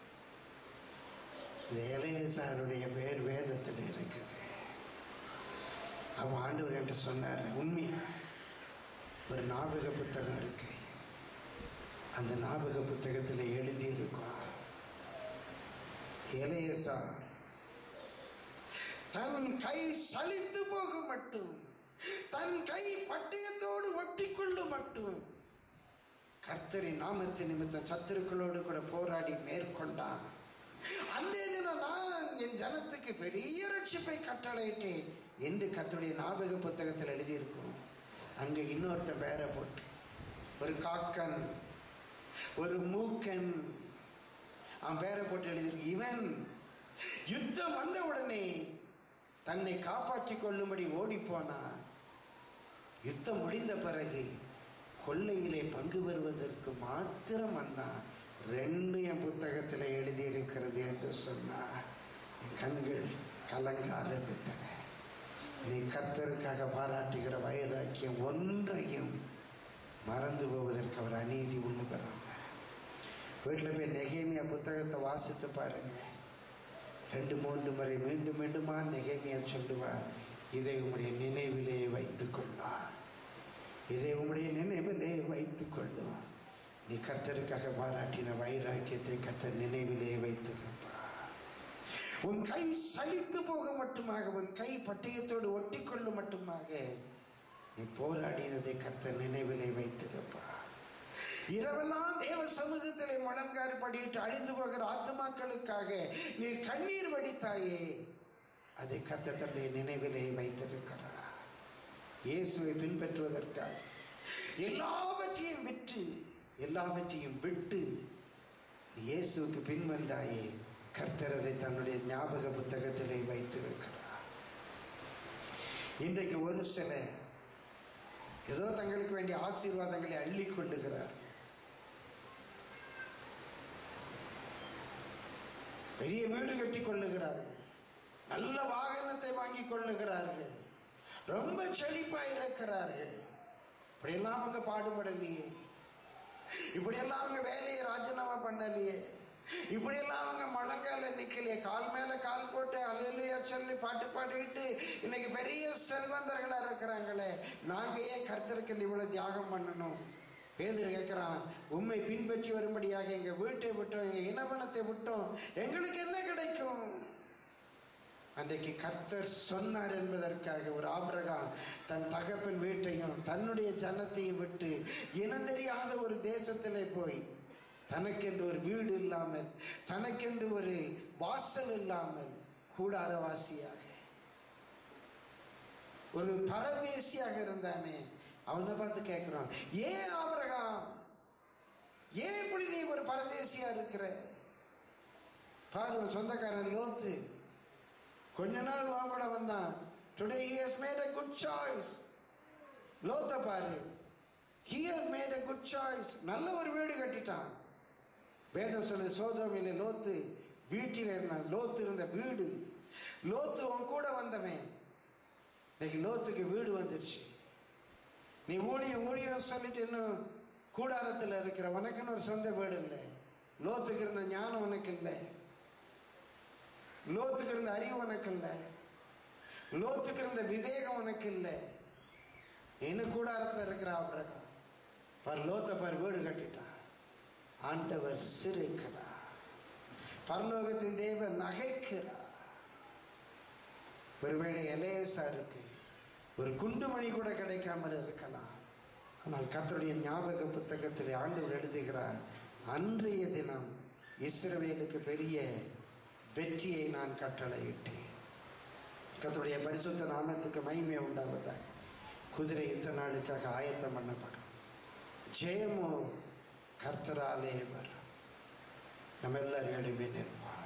இது இளையசாருடைய பேர் வேதத்தில் இருக்குது அவன் ஆண்டவர் என்று சொன்னார் உண்மையா ஒரு ஞாபக புத்தகம் இருக்கு அந்த ஞாபக புத்தகத்தில் எழுதியிருக்கும் இளையசா தன் கை சலித்து போக மட்டும் தன் கை பட்டயத்தோடு ஒட்டிக்கொள்ள மட்டும் கர்த்தரின் நாமத்து நிமித்தம் சத்துருக்களோடு கூட போராடி மேற்கொண்டான் அன்றைய தினம் நான் என் ஜனத்துக்கு பெரிய ரட்சிப்பை கட்டளையிட்டேன் என்று கர்த்தருடைய ஞாபக புத்தகத்தில் எழுதியிருக்கும் அங்கே இன்னொருத்த பேரை போட்டு ஒரு காக்கன் ஒரு மூக்கன் அவன் பேரை போட்டு எழுதியிருக்கு இவன் யுத்தம் வந்த உடனே தன்னை காப்பாற்றிக் கொள்ளும்படி ஓடிப்போனான் யுத்தம் முடிந்த பிறகு கொள்ளையிலே பங்கு பெறுவதற்கு மாத்திரம் வந்தான் ரெண்டு என் புத்தகத்தில் எழுதியிருக்கிறது என்று சொன்னார் என் கண்கள் கலங்க ஆரம்பித்தன நீ கர்த்தருக்காக பாராட்டுகிற வைராக்கியம் ஒன்றையும் மறந்து போவதற்கு அவர் அநீதி உள்ளவராங்க வீட்டில் போய் நெகேமியா புத்தகத்தை வாசித்து பாருங்க ரெண்டு மூன்று முறை மீண்டும் மீண்டுமா நெகேமியா சொல்லுவார் இதை உம்முடைய நினைவிலே வைத்துக் கொள்ளார் இதை உம்முடைய நினைவிலே வைத்துக் கொள்ளும் நீ கர்த்தருக்காக பாராட்டின வைராக்கியத்தை கர்த்தர் நினைவிலே வைத்திருப்பார் உன் கை சலித்து போக மட்டுமாக உன் கை பட்டயத்தோடு ஒட்டிக்கொள்ளும் மட்டுமாக நீ போராடினதை கர்த்தர் நினைவிலே வைத்திருப்பார் இரவெல்லாம் தேவ சமூகத்திலே முழங்கார் படியிட்டு அழிந்து போகிற ஆத்மாக்களுக்காக நீர் கண்ணீர் வடித்தாயே அதை கர்த்தர் தன்னுடைய நினைவிலே வைத்திருக்கிறார் இயேசுவை பின்பற்றுவதற்காக எல்லாவற்றையும் விற்று எல்லாவற்றையும் விட்டு நீ இயேசுவுக்கு பின் வந்தாயே கர்த்தர் அதை தன்னுடைய ஞாபக புத்தகத்திலே வைத்திருக்கிறார் இன்றைக்கு ஒரு சில ஏதோ தங்களுக்கு வேண்டிய ஆசீர்வாதங்களை அள்ளி கொள்ளுகிறார் பெரிய வீடு கட்டி கொள்ளுகிறார்கள் நல்ல வாகனத்தை வாங்கி கொள்ளுகிறார்கள் ரொம்ப செழிப்பாக இருக்கிறார்கள் இப்படியெல்லாம் அவங்க பாடுபடலையே இப்படியெல்லாம் அவங்க வேலையை ராஜினாமா பண்ணலையே இப்படியெல்லாம் அவங்க மழங்கால நிக்கலையே கால் மேல கால் போட்டு அலையிலையா சொல்லி பாட்டு பாடிட்டு இன்னைக்கு பெரிய செல்வந்தர்களா இருக்கிறாங்களே நாங்க ஏன் கர்த்தருக்கு இவ்வளவு தியாகம் பண்ணணும் பேதர் கேட்கிறான் உண்மை பின்பற்றி வரும்படியாக எங்க வீட்டை விட்டோம் எங்க இனவனத்தை விட்டோம் எங்களுக்கு என்ன கிடைக்கும் அன்றைக்கு கர்த்தர் சொன்னார் என்பதற்காக ஒரு ஆபிரகாம் தன் தகப்பன் வீட்டையும் தன்னுடைய ஜனத்தையும் விட்டு இனம் தெரியாத ஒரு தேசத்திலே போய் தனக்கென்று ஒரு வீடு இல்லாமல் தனக்கென்று ஒரு வாசல் இல்லாமல் கூடாரவாசியாக ஒரு பரதேசியாக இருந்தானே அவனை பார்த்து கேட்கிறான் ஏன் ஆபிரகாம் ஏன் இப்படி நீ ஒரு பரதேசியா இருக்கிற பாரு உன் சொந்தக்காரன் லோத்து கொஞ்ச நாள் உன் கூட வந்தான் today he has made a good choice லோத்த பாரு he has made a good choice நல்ல ஒரு வீடு கட்டிட்டான் வேதம் சொல்லு சோதோமில லோத்து வீட்டில் இருந்தான் லோத்து இருந்த வீடு லோத்து உன் கூட வந்தவன் இன்னைக்கு லோத்துக்கு வீடு வந்துடுச்சு நீ ஊழியம் ஊழியம் சொல்லிட்டு இன்னும் கூடாரத்தில் இருக்கிற உனக்குன்னு ஒரு சொந்த வீடு இல்லை லோத்துக்கு இருந்த ஞானம் உனக்கு இல்லை லோத்துக்கு இருந்த அறிவு உனக்கு இல்லை லோத்துக்கு இருந்த விவேகம் உனக்கு இல்லை இன்னும் கூடாரத்தில் இருக்கிற ஆபிரகாம் பர் லோத்த பர் வீடு கட்டிட்டான் ஆண்டவர் சிரிக்கிறார் பரலோகத்தின் தேவன் நகைக்கிறார் ஒருவேளை எலேசாருக்கு ஒரு குண்டுமணி கூட கிடைக்காமல் இருக்கலாம் ஆனால் கர்த்தருடைய ஞாபக புத்தகத்தில் ஆண்டவர் எழுதுகிறார் அன்றைய தினம் இஸ்ரவேலுக்கு பெரிய வெற்றியை நான் கட்டளையிட்டேன் கர்த்தருடைய பரிசுத்த நாமத்துக்கு மகிமை உண்டாவதாக குதிரை யுத்த நாளுக்காக ஆயத்தம் பண்ணப்படும் ஜெயமோ கர்த்தராலே வரும் நம்ம எல்லாரும் நிற்பார்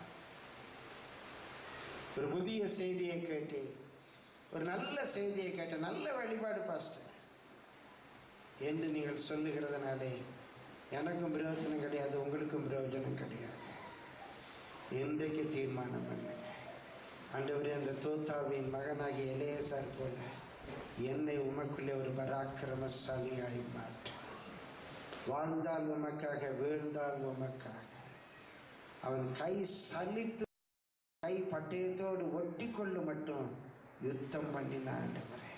ஒரு புதிய செய்தியை கேட்டு ஒரு நல்ல செய்தியை கேட்ட நல்ல வழிபாடு பாஸ்டர் என்று நீங்கள் சொல்லுகிறதுனாலே எனக்கும் பிரயோஜனம் கிடையாது உங்களுக்கும் பிரயோஜனம் கிடையாது இன்றைக்கு தீர்மானம் பண்ணுங்க ஆண்டவரே அந்த தோத்தாவின் மகனாகிய இளையசார் போல என்னை உமக்குள்ளே ஒரு பராக்கிரமசாலியாய் மாற்று வாழ்ந்தால் உமக்காக வீழ்ந்தால் உமக்காக அவன் கை சலித்து கை பட்டயத்தோடு ஒட்டி கொள்ளு மட்டும் யுத்தம் பண்ணின ஆண்டவரே